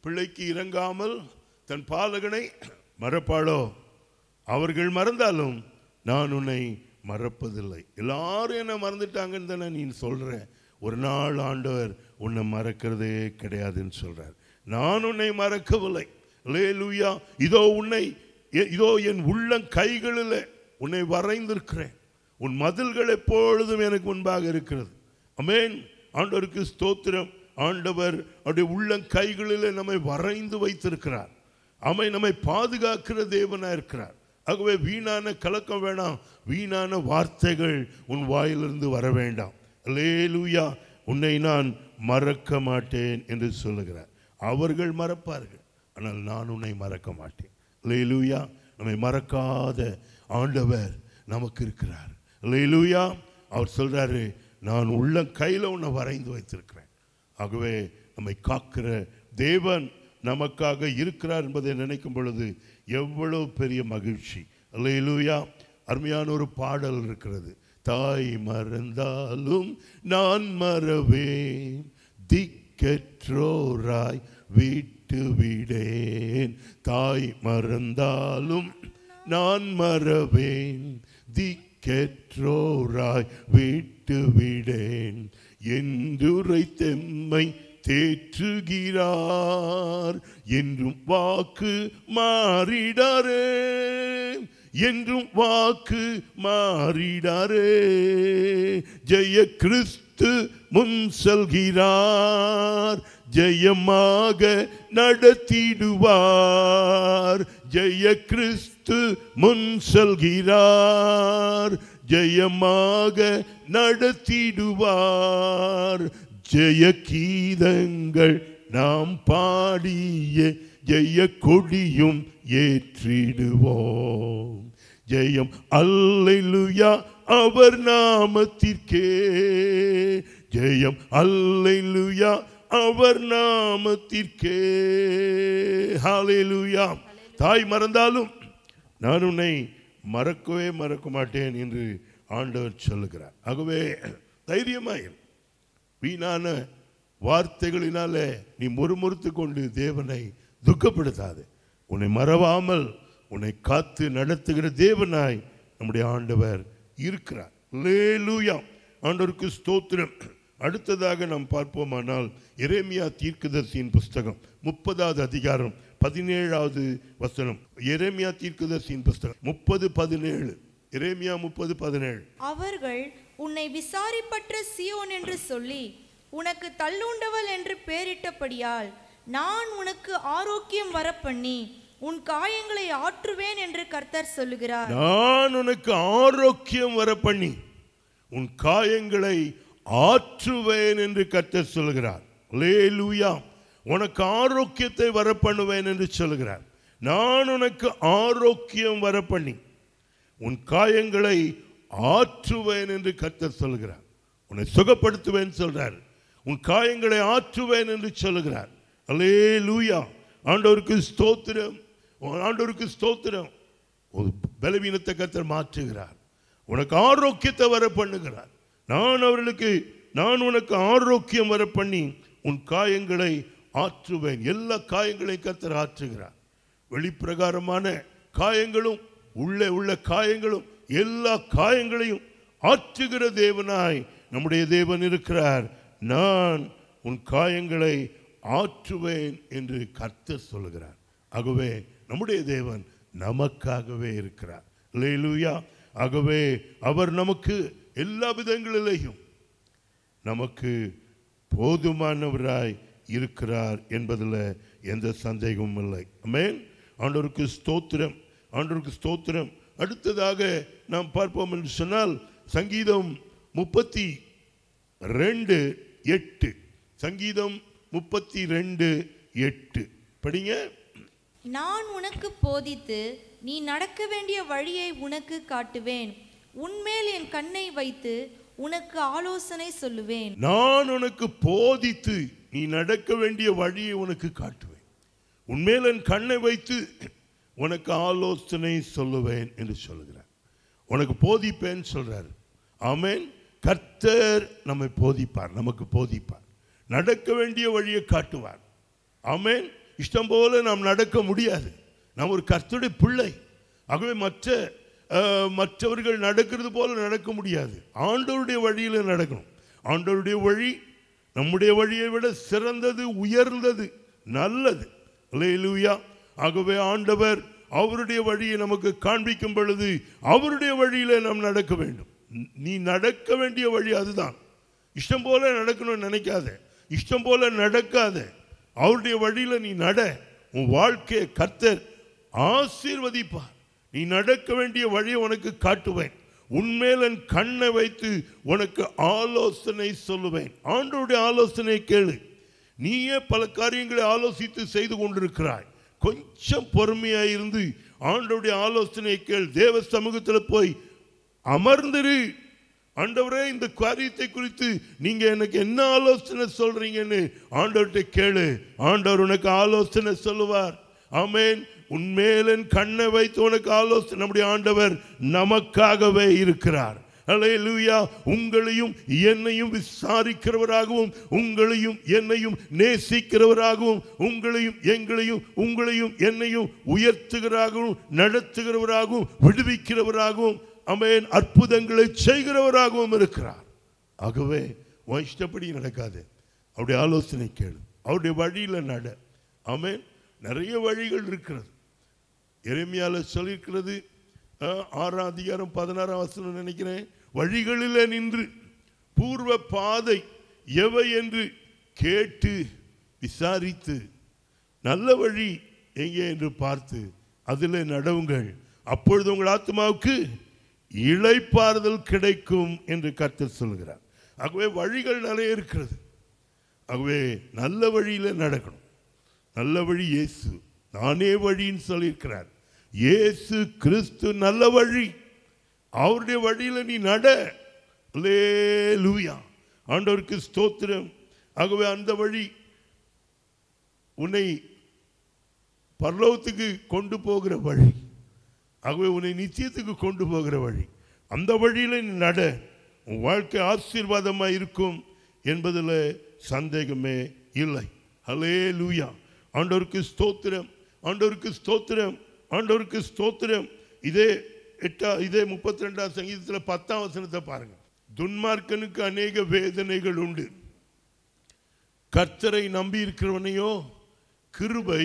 பிள்ளைக்கு இறங்காமல் தன் பாலகனை மறப்பாளோ அவர்கள் மறந்தாலும் நான் உன்னை மறப்பதில்லை எல்லாரும் என்ன மறந்துட்டாங்கன்னு தானே நீ சொல்ற ஒரு நாள் ஆண்டவர் உன்னை மறக்கிறதே கிடையாதுன்னு சொல்றார் நான் உன்னை மறக்கவில்லை லேலூயா இதோ உன்னை எ- இதோ என் உள்ளம் கைகளில் உன்னை வரைந்திருக்கிறேன் உன் மதில்கள் எப்பொழுதும் எனக்கு முன்பாக இருக்கிறது அமேன் ஆண்டவருக்கு ஸ்தோத்திரம் ஆண்டவர் அவருடைய உள்ளம் கைகளில் நம்மை வரைந்து வைத்திருக்கிறார் அமை நம்மை பாதுகாக்கிற தேவனா இருக்கிறார் ஆகவே வீணான கலக்கம் வேணாம் வீணான வார்த்தைகள் உன் வாயிலிருந்து வர வேண்டாம் லேலூயா உன்னை நான் மறக்க மாட்டேன் என்று சொல்லுகிறார் அவர்கள் மறப்பார்கள் ஆனால் நான் உன்னை மறக்க மாட்டேன் லேலூயா நம்மை மறக்காத ஆண்டவர் நமக்கு இருக்கிறார் லேலூயா அவர் சொல்றாரு நான் உள்ள கையில் உன்னை வரைந்து வைத்திருக்கிறேன் ஆகவே நம்மை காக்கிற தேவன் நமக்காக இருக்கிறார் என்பதை நினைக்கும் பொழுது எவ்வளவு பெரிய மகிழ்ச்சி அல்லேலூயா அருமையான ஒரு பாடல் இருக்கிறது தாய் மறந்தாலும் நான் மறவேன் திக்கற்றோராய் விட்டு விடேன் தாய் மறந்தாலும் நான் மறவேன் திக்கற்றோராய் விட்டு விடேன் என்றுரை தெம்மை தேற்றுகிறார் என்றும் வாக்கு மாறிடாரே என்றும் வாக்கு மாறிடாரே ஜெய கிறிஸ்து முன் செல்கிறார் ஜெயமாக நடத்திடுவார் ஜெய கிறிஸ்து முன் செல்கிறார் ஜெயமாக நடத்திடுவார் ஜெய கீதங்கள் நாம் பாடிய ஜெய கொடியும் ஏற்றிடுவோம் ஜெயம் அல்லேலூயா அவர் நாமத்திற்கே ஜெயம் அல்லேலூயா அவர் நாமத்திற்கே ஹalleluya தாய் மறந்தாலும் நான் உன்னை மறக்கவே மறக்க மாட்டேன் என்று ஆண்டவர் சொல்லுகிறார் ஆகவே தைரியமாயிரு வீணான வார்த்தைகளினாலே நீ முறுமுறுத்து கொண்டு தேவனை துக்கப்படுத்தாது உன்னை மறவாமல் உன்னை காத்து நடத்துகிற தேவனாய் நம்முடைய ஆண்டவர் இருக்கிறார் லேலூயா ஆண்டவருக்கு ஸ்தோத்திரம் அடுத்ததாக நாம் பார்ப்போமானால் எரேமியா தீர்க்கதர்சியின் புஸ்தகம் முப்பதாவது அதிகாரம் பதினேழாவது வசனம் எரேமியா தீர்க்கதர்சியின் புஸ்தகம் முப்பது பதினேழு எரேமியா முப்பது பதினேழு அவர்கள் உன்னை விசாரிப்பற்ற சியோன் என்று சொல்லி உனக்கு தள்ளுண்டவள் என்று பெயரிட்டபடியால் நான் உனக்கு ஆரோக்கியம் வரப்பண்ணி உன் காயங்களை ஆற்றுவேன் என்று கர்த்தர் சொல்லுகிறார் நான் உனக்கு ஆரோக்கியம் வர பண்ணி உன் காயங்களை ஆற்றுவேன் என்று கர்த்தர் சொல்கிறார் லேலூயா உனக்கு ஆரோக்கியத்தை வர பண்ணுவேன் என்று சொல்கிறார் நான் உனக்கு ஆரோக்கியம் வர பண்ணி உன் காயங்களை ஆற்றுவேன் என்று கர்த்தர் சொல்கிறார் உன்னை சுகப்படுத்துவேன் சொல்றார் உன் காயங்களை ஆற்றுவேன் என்று சொல்லுகிறார் அல்லே லூயா ஆண்டவருக்கு ஸ்தோத்திரம் ஆண்டவருக்கு ஸ்தோத்திரம் ஒரு பலவீனத்தை கர்த்தர் மாற்றுகிறார் உனக்கு ஆரோக்கியத்தை வர பண்ணுகிறார் நான் அவர்களுக்கு நான் உனக்கு ஆரோக்கியம் வர பண்ணி உன் காயங்களை ஆற்றுவேன் எல்லா காயங்களையும் கர்த்தர் ஆற்றுகிறார் வெளிப்பிரகாரமான காயங்களும் உள்ளே உள்ள காயங்களும் எல்லா காயங்களையும் ஆற்றுகிற தேவனாய் நம்முடைய தேவன் இருக்கிறார் நான் உன் காயங்களை ஆற்றுவேன் என்று கர்த்தர் சொல்லுகிறார் ஆகவே நம்முடைய தேவன் நமக்காகவே இருக்கிறார் லேலூயா ஆகவே அவர் நமக்கு எல்லா விதங்களிலேயும் நமக்கு போதுமானவராய் இருக்கிறார் என்பதில் எந்த சந்தேகமும் இல்லை அமேன் ஆண்டவருக்கு ஸ்தோத்திரம் ஆண்டவருக்கு ஸ்தோத்திரம் அடுத்ததாக நாம் பார்ப்போம் என்று சொன்னால் சங்கீதம் முப்பத்தி ரெண்டு எட்டு சங்கீதம் முப்பத்தி ரெண்டு எட்டு படிங்க நான் உனக்கு போதித்து நீ நடக்க வேண்டிய வழியை உனக்கு காட்டுவேன் உன்மேல் என் கண்ணை வைத்து உனக்கு ஆலோசனை சொல்லுவேன் நான் உனக்கு போதித்து நீ நடக்க வேண்டிய வழியை உனக்கு காட்டுவேன் உன்மேல் என் கண்ணை வைத்து உனக்கு ஆலோசனை சொல்லுவேன் என்று சொல்லுகிறார் உனக்கு போதிப்பேன் சொல்றார் ஆமென் கர்த்தர் நம்மை போதிப்பார் நமக்கு போதிப்பார் நடக்க வேண்டிய வழியை காட்டுவார் ஆமென் இஷ்டம் போல நாம் நடக்க முடியாது நாம் ஒரு கர்த்தருடைய பிள்ளை ஆகவே மற்ற அஹ், மற்றவர்கள் நடக்கிறது போல நடக்க முடியாது ஆண்டவருடைய வழியில் நடக்கணும் ஆண்டவருடைய வழி நம்முடைய வழியை விட சிறந்தது உயர்ந்தது நல்லது அல்லேலூயா ஆகவே ஆண்டவர் அவருடைய வழியை நமக்கு காண்பிக்கும் பொழுது அவருடைய வழியில நாம் நடக்க வேண்டும் நீ நடக்க வேண்டிய வழி அதுதான் இஷ்டம் போல நடக்கணும்னு நினைக்காத இஷ்டம் போல நடக்காத அவருடைய வழியில நீ நட உன் வாழ்க்கையை கர்த்தர் ஆசீர்வதிப்பார் நீ நடக்க வேண்டிய வழியை உனக்கு காட்டுவேன் உன்மேல் என் கண்ணை வைத்து உனக்கு ஆலோசனை சொல்லுவேன் ஆண்டவருடைய ஆலோசனை கேளு நீயே பல காரியங்களை ஆலோசித்து செய்து கொண்டிருக்கிறாய் கொஞ்சம் பொறுமையாக இருந்து ஆண்டவருடைய ஆலோசனை கேள் தேவ சமூகத்தில் போய் அமர்ந்திரு ஆண்டவரே இந்த காரியத்தை குறித்து நீங்க எனக்கு என்ன ஆலோசனை சொல்றீங்கன்னு ஆண்டவர்கிட்ட கேளு ஆண்டவர் உனக்கு ஆலோசனை சொல்லுவார் ஆமென் உன்மேலன் கண்ணை வைத்து உனக்கு ஆலோசனை நம்முடைய ஆண்டவர் நமக்காகவே இருக்கிறார் அல்லேலூயா உங்களையும் என்னையும் விசாரிக்கிறவராகவும் உங்களையும் என்னையும் நேசிக்கிறவராகவும் உங்களையும் எங்களையும் உங்களையும் என்னையும் உயர்த்துகிறவராகவும் நடத்துகிறவராகவும் விடுவிக்கிறவராகவும் அமேன் அற்புதங்களை செய்கிறவராகவும் இருக்கிறார் ஆகவே உன் இஷ்டப்படி நடக்காது அவருடைய ஆலோசனை கேளு அவருடைய வழியில் நட ஆமென் நிறைய வழிகள் இருக்கிறது எரேமியால சொல்லியிருக்கிறது அஹ், ஆறாம் அதிகாரம் பதினாறாம் வசனம் நினைக்கிறேன் வழிகளில் நின்று பூர்வ பாதை எவை என்று கேட்டு விசாரித்து நல்ல வழி எங்கே என்று பார்த்து அதில் நடவுங்கள் அப்பொழுது உங்கள் ஆத்மாவுக்கு இளைப்பாறுதல் கிடைக்கும் என்று கர்த்தர் சொல்கிறார் ஆகவே வழிகள் நிறைய இருக்கிறது ஆகவே நல்ல வழியில் நடக்கணும் நல்ல வழி இயேசு நானே வழின்னு சொல்லியிருக்கிறார் இயேசு கிறிஸ்து நல்ல வழி அவருடைய வழியில நீ நட லூயா ஆண்டவருக்கு ஸ்தோத்திரம் ஆகவே அந்த வழி உன்னை பரலோகத்துக்கு கொண்டு போகிற வழி ஆகவே உன்னை நிச்சயத்துக்கு கொண்டு போகிற வழி அந்த வழியில் நீ நட உன் வாழ்க்கை ஆசீர்வாதமாக இருக்கும் என்பதில் சந்தேகமே இல்லை ஹலே லூயா ஆண்டவருக்கு ஸ்தோத்திரம் ஆண்டவருக்கு ஸ்தோத்திரம் ஆண்டவருக்கு ஸ்தோத்திரம் இதே எட்டா இதே முப்பத்தி ரெண்டாம் சங்கீதத்தில் பத்தாம் வசனத்தை பாருங்க துன்மார்க்கனுக்கு அநேக வேதனைகள் உண்டு கர்த்தரை நம்பி இருக்கிறவனையோ கிருபை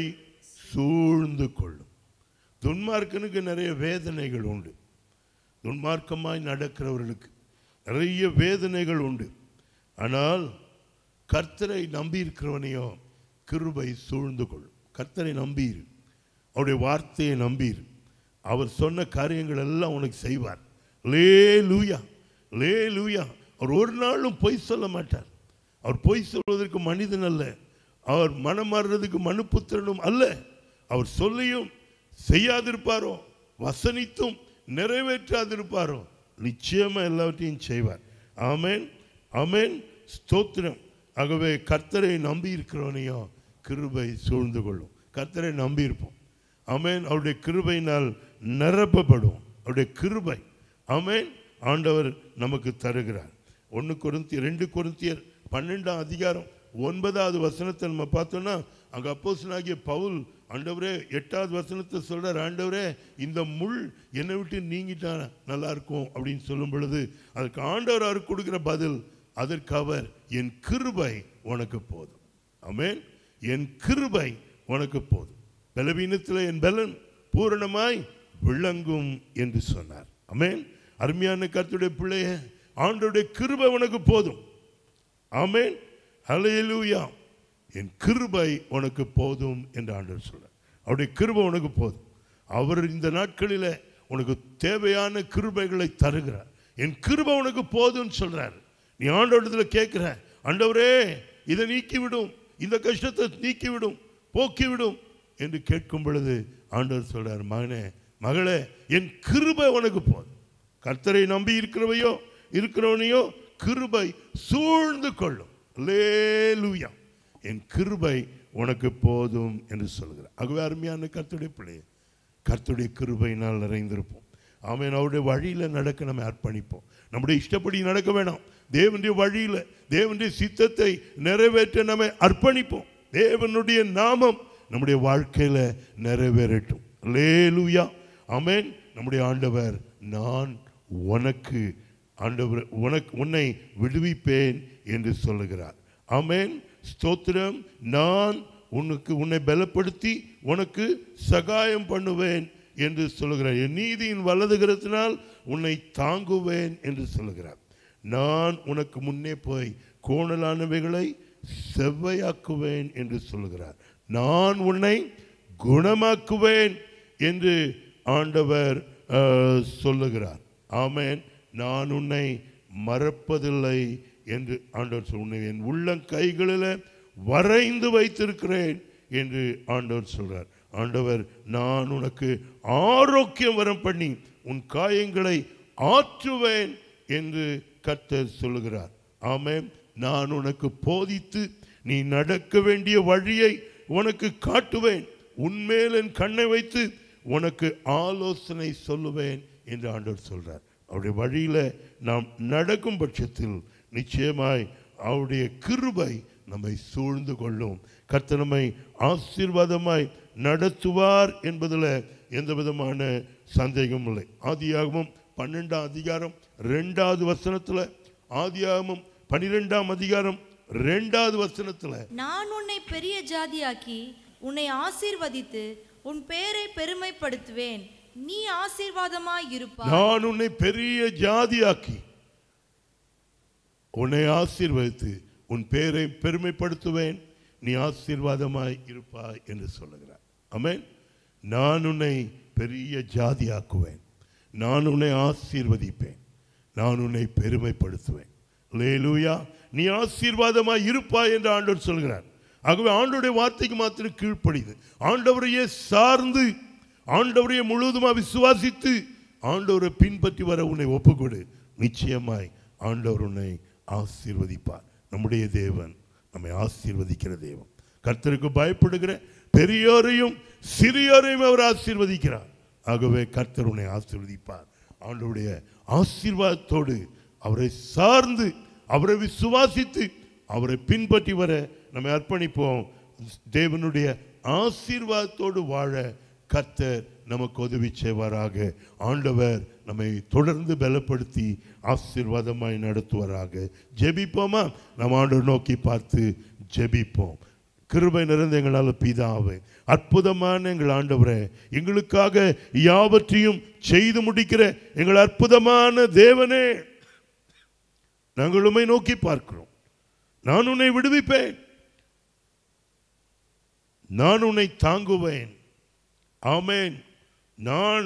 சூழ்ந்து கொள்ளும் துன்மார்க்கனுக்கு நிறைய வேதனைகள் உண்டு துன்மார்க்கமாய் நடக்கிறவர்களுக்கு நிறைய வேதனைகள் உண்டு ஆனால் கர்த்தரை நம்பி இருக்கிறவனையோ கிருபை சூழ்ந்து கொள்ளும் கர்த்தரை நம்பியிரு அவருடைய வார்த்தையை நம்பியிரு அவர் சொன்ன காரியங்கள் எல்லாம் உனக்கு செய்வார் லே லூயா லே லூயா அவர் ஒரு நாளும் பொய் சொல்ல மாட்டார் அவர் பொய் சொல்வதற்கு மனிதன் அல்ல அவர் மனம் மாறுறதுக்கு மனுப்புத்திரனும் அல்ல அவர் சொல்லியும் செய்யாதிருப்பாரோ வசனித்தும் நிறைவேற்றாதிருப்பாரோ நிச்சயமா எல்லாவற்றையும் செய்வார் ஆமென் ஆமென் ஸ்தோத்திரம் ஆகவே கர்த்தரை நம்பி இருக்கிறவனையும் கிருபை சூழ்ந்து கொள்ளும் கர்த்தரை நம்பி இருப்போம் ஆமென் அவருடைய கிருபையினால் நிரப்பப்படும் அவருடைய கிருபை ஆமென் ஆண்டவர் நமக்கு தருகிறார் ஒன்று கொருந்தியர் ரெண்டு கொருந்தியர் பன்னெண்டாம் அதிகாரம் ஒன்பதாவது வசனத்தை நம்ம பார்த்தோம்னா அங்கே அப்போஸ்தலனாகிய பவுல் ஆண்டவரே எட்டாவது வசனத்தை சொல்றார் ஆண்டவரே இந்த முள் என்னை விட்டு நீங்கிட்டா நல்லா இருக்கும் அப்படின்னு சொல்லும் பொழுது அதுக்கு ஆண்டவர் அவருக்கு கொடுக்கிற பதில் அதற்கு அவர் என் கிருபை உனக்கு போதும் ஆமென் என் கிருபை உனக்கு போதும் பலவீனத்தில் என் பலன் பூரணமாய் விளங்கும் என்று சொன்னார் ஆமென் அருமையான கர்த்தருடைய பிள்ளைய ஆண்டவருடைய கிருபை உனக்கு போதும் ஆமென் ஹalleluya என் கிருபை உனக்கு போதும் என்று ஆண்டவர் சொல்றார் அவருடைய கிருபை உனக்கு போதும் அவர் இந்த நாட்களில் உனக்கு தேவையான கிருபைகளை தருகிறார் என் கிருபை உனக்கு போதும்னு சொல்றார் நீ ஆண்டவரத்தில் கேட்கிற ஆண்டவரே இதை நீக்கிவிடும் இந்த கஷ்டத்தை நீக்கிவிடும் போக்கிவிடும் என்று கேட்கும் பொழுது ஆண்டவர் சொல்றார் மகனே மகளே என் கிருபை உனக்கு போதும் கர்த்தரை நம்பி இருக்கிறவையோ இருக்கிறவனையோ கிருபை சூழ்ந்து கொள்ளும் லேலுயா என் கிருபை உனக்கு போதும் என்று சொல்கிறார் ஆகவே அருமையான கர்த்தருடைய பிள்ளையே கர்த்தருடைய கிருபையினால் நிறைந்திருப்போம் ஆமென் அவருடைய வழியில் நடக்க நம்ம அர்ப்பணிப்போம் நம்முடைய இஷ்டப்படி நடக்க வேணாம் தேவனுடைய வழியில் தேவனுடைய சித்தத்தை நிறைவேற்ற நம்மை அர்ப்பணிப்போம் தேவனுடைய நாமம் நம்முடைய வாழ்க்கையில நிறைவேறட்டும் லேலுயா ஆமென் நம்முடைய ஆண்டவர் நான் உனக்கு ஆண்டவர் உனக்கு உன்னை விடுவிப்பேன் என்று சொல்லுகிறார் ஆமென் ஸ்தோத்திரம் நான் உனக்கு உன்னை பலப்படுத்தி உனக்கு சகாயம் பண்ணுவேன் என்று சொல்லுகிறார் என் நீதியின் வலதுகிறத்தினால் உன்னை தாங்குவேன் என்று சொல்லுகிறார் நான் உனக்கு முன்னே போய் கோணலானவைகளை செவ்வையாக்குவேன் என்று சொல்லுகிறார் நான் உன்னை குணமாக்குவேன் என்று ஆண்டவர் அஹ், சொல்லுகிறார் ஆமென் நான் உன்னை மறப்பதில்லை என்று ஆண்டவர் சொல் உன்னை என் உள்ளம் கைகளில் வரைந்து வைத்திருக்கிறேன் என்று ஆண்டவர் சொல்றார் ஆண்டவர் நான் உனக்கு ஆரோக்கியம் வரம் பண்ணி உன் காயங்களை ஆற்றுவேன் என்று கர்த்தர் சொல்லுகிறார் ஆமென் நான் உனக்கு போதித்து நீ நடக்க வேண்டிய வழியை உனக்கு காட்டுவேன் உன்மேல் என் கண்ணை வைத்து உனக்கு ஆலோசனை சொல்லுவேன் என்று ஆண்டவர் சொல்றார் அவருடைய வழியில நாம் நடக்கும் பட்சத்தில் நிச்சயமாய் அவருடைய கிருபை நம்மை சூழ்ந்து கொள்ளும் கர்த்தர் நம்மை ஆசீர்வாதமாய் நடத்துவார் என்பதில் எந்த விதமான சந்தேகமும் இல்லை ஆதியாகமும் பன்னெண்டாம் அதிகாரம் ரெண்டாவது வசனத்தில் ஆதியாகமும் பனிரெண்டாம் அதிகாரம் ரெண்டாவது வசனத்தில் நான் உன்னை பெரிய ஜாதியாக்கி உன்னை ஆசீர்வதித்து உன் பேரை பெருமைப்படுத்துவேன் நீ ஆசீர்வாதமாய் இருப்பாய் நான் உன்னை பெரிய ஜாதியாக்கி உன்னை ஆசீர்வதித்து உன் பேரை பெருமைப்படுத்துவேன் நீ ஆசீர்வாதமாய் இருப்பாய் என்று சொல்லுகிறார் ஆமென் நான் உன்னை பெரிய ஜாதியாக்குவேன் நான் உன்னை ஆசீர்வதிப்பேன் நான் உன்னை பெருமைப்படுத்துவேன் லேலூயா நீ ஆசீர்வாதமாய் இருப்பாய் என்று ஆண்டவர் சொல்கிறார் ஆகவே ஆண்டவருடைய வார்த்தைக்கு மாத்திரம் கீழ்ப்படிது ஆண்டவரையே சார்ந்து ஆண்டவரையே முழுவதுமாக விசுவாசித்து ஆண்டவரை பின்பற்றி வர உன்னை ஒப்புக்கொடு நிச்சயமாய் ஆண்டவர் உன்னை ஆசீர்வதிப்பார் நம்முடைய தேவன் நம்மை ஆசீர்வதிக்கிற தேவன் கர்த்தருக்கு பயப்படுகிற பெரியோரையும் சிறியோரையும் அவர் ஆசீர்வதிக்கிறார் ஆகவே கர்த்தர் உன்னை ஆசீர்வதிப்பார் ஆண்டவருடைய ஆசீர்வாதத்தோடு அவரை சார்ந்து அவரை விசுவாசித்து அவரை பின்பற்றி வர நம்மை அர்ப்பணிப்போம் தேவனுடைய ஆசீர்வாதத்தோடு வாழ கர்த்தர் நமக்கு உதவி செய்வாராக ஆண்டவர் நம்மை தொடர்ந்து பலப்படுத்தி ஆசீர்வாதமாய் நடத்துவாராக ஜெபிப்போமா நம்ம ஆண்டவர் நோக்கி பார்த்து ஜெபிப்போம் கிருபை நிறைந்த எங்களால் பிதாவே அற்புதமான எங்கள் ஆண்டவரே எங்களுக்காக யாவற்றையும் செய்து முடிக்கிற எங்கள் அற்புதமான தேவனே நாங்கள் உம்மை நோக்கி பார்க்கிறோம் நான் உன்னை விடுவிப்பேன் நான் உன்னை தாங்குவேன் ஆமென் நான்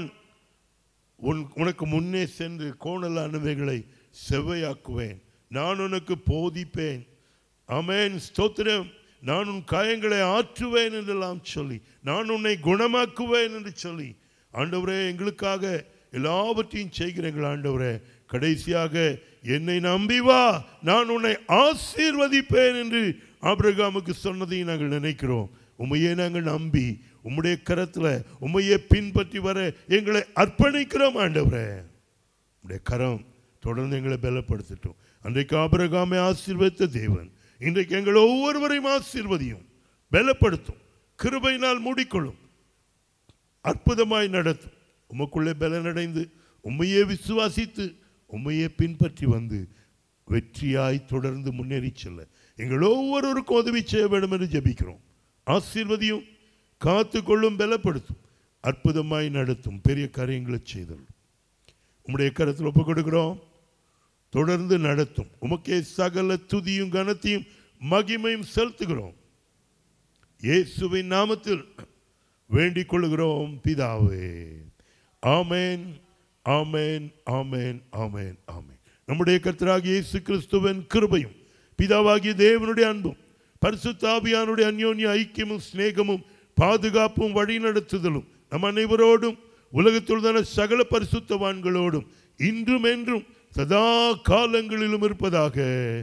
உன் உனக்கு முன்னே சென்று கோணலானவைகளை செவ்வையாக்குவேன் நான் உனக்கு போதிப்பேன் ஆமென் ஸ்தோத்திரம் நான் உன் காயங்களை ஆற்றுவேன் என்றெல்லாம் சொல்லி நான் உன்னை குணமாக்குவேன் என்று சொல்லி ஆண்டவரே எங்களுக்காக எல்லாவற்றையும் செய்கிற எங்கள் ஆண்டவரே கடைசியாக என்னை நம்பி வா நான் உன்னை ஆசீர்வதிப்பேன் என்று ஆபிரகாமுக்கு சொன்னதை நாங்கள் நினைக்கிறோம் உண்மையே நாங்கள் நம்பி உம்முடைய கரத்தில் உண்மையே பின்பற்றி வர எங்களை அர்ப்பணிக்கிறோம் ஆண்டவரே உடைய கரம் தொடர்ந்து எங்களை பலப்படுத்தட்டும் அன்றைக்கு ஆபிரகாமை ஆசீர்வதித்த தேவன் இன்றைக்கு எங்கள் ஒவ்வொருவரையும் ஆசீர்வதியும் பலப்படுத்தும் கிருபையினால் மூடிக்கொள்ளும் அற்புதமாய் நடத்தும் உமக்குள்ளே பலனடைந்து உண்மையே விசுவாசித்து உண்மையே பின்பற்றி வந்து வெற்றியாய் தொடர்ந்து முன்னேறி செல்ல எங்கள் ஒவ்வொருவருக்கும் உதவி செய்ய வேண்டும் என்று ஜெபிக்கிறோம் ஆசீர்வதியும் காத்து கொள்ளும் பலப்படுத்தும் அற்புதமாய் நடத்தும் பெரிய காரியங்களை செய்தல் உம்முடைய கருத்தில் ஒப்புக் கொடுக்கிறோம் தொடர்ந்து நடத்தும் உமக்கே சகல துதியும் கனத்தையும் மகிமையும் செலுத்துகிறோம் இயேசுவின் நாமத்தில் வேண்டிக் கொள்கிறோம் பிதாவே ஆமென் ஆமென் ஆமென் ஆமென் ஆமென் நம்முடைய கர்த்தராகிய இயேசு கிறிஸ்துவின் கிருபையும் பிதாவாகிய தேவனுடைய அன்பும் பரிசுத்தாபியானுடைய அந்யோன்ய ஐக்கியமும் சிநேகமும் பாதுகாப்பும் வழிநடத்துதலும் நம் அனைவரோடும் உலகத்துள்ளான சகல பரிசுத்தவான்களோடும் இன்றும் என்றும் சதா காலங்களிலும் இருப்பதாக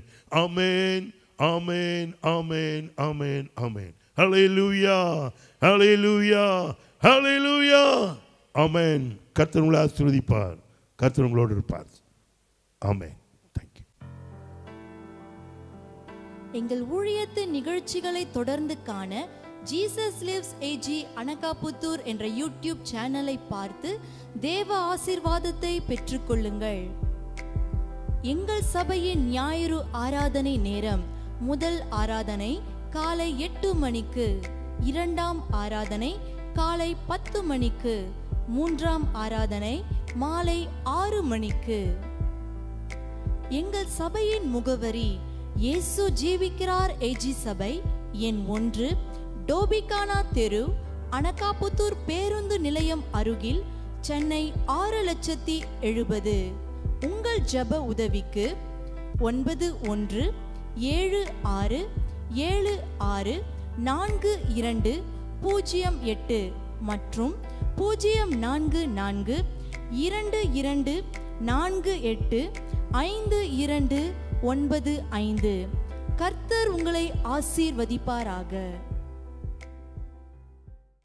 ஆமென் ஆமென் ஆமென் ஆமென் ஆமென் ஹalleluya ஹalleluya ஹalleluya ஆமென் கர்த்தர் உங்களை ஆசீர்வதிப்பார் கர்த்தர் உங்களோடு இருப்பார் ஆமென் தேங்க்யூ எங்கள் ஊழியத்தின் நிகழ்ச்சிகளை தொடர்ந்து காண ஜீசஸ் லிவ்ஸ் ஏஜி அனகாபுத்தூர் என்ற யூடியூப் சேனலை பார்த்து தேவ ஆசீர்வாதத்தை பெற்றுக்கொள்ளுங்கள் எங்கள் சபையின் ஞாயிறு ஆராதனை நேரம் முதல் ஆராதனை காலை எட்டு மணிக்கு இரண்டாம் ஆராதனை காலை பத்து மணிக்கு மூன்றாம் ஆராதனை மாலை ஆறு மணிக்கு எங்கள் சபையின் முகவரி இயேசு ஜீவிக்கிறார் ஏஜி சபை எண் ஒன்று டோபிகானா தெரு அனகாபுத்தூர் பேருந்து நிலையம் அருகில் சென்னை ஆறு லட்சத்தி எழுபது உங்கள் ஜெப உதவிக்கு ஒன்பது ஒன்று ஏழு ஆறு ஏழு ஆறு நான்கு இரண்டு பூஜ்ஜியம் எட்டு மற்றும் பூஜ்ஜியம் நான்கு நான்கு இரண்டு இரண்டு நான்கு எட்டு ஐந்து இரண்டு ஒன்பது ஐந்து கர்த்தர் உங்களை ஆசீர்வதிப்பாராக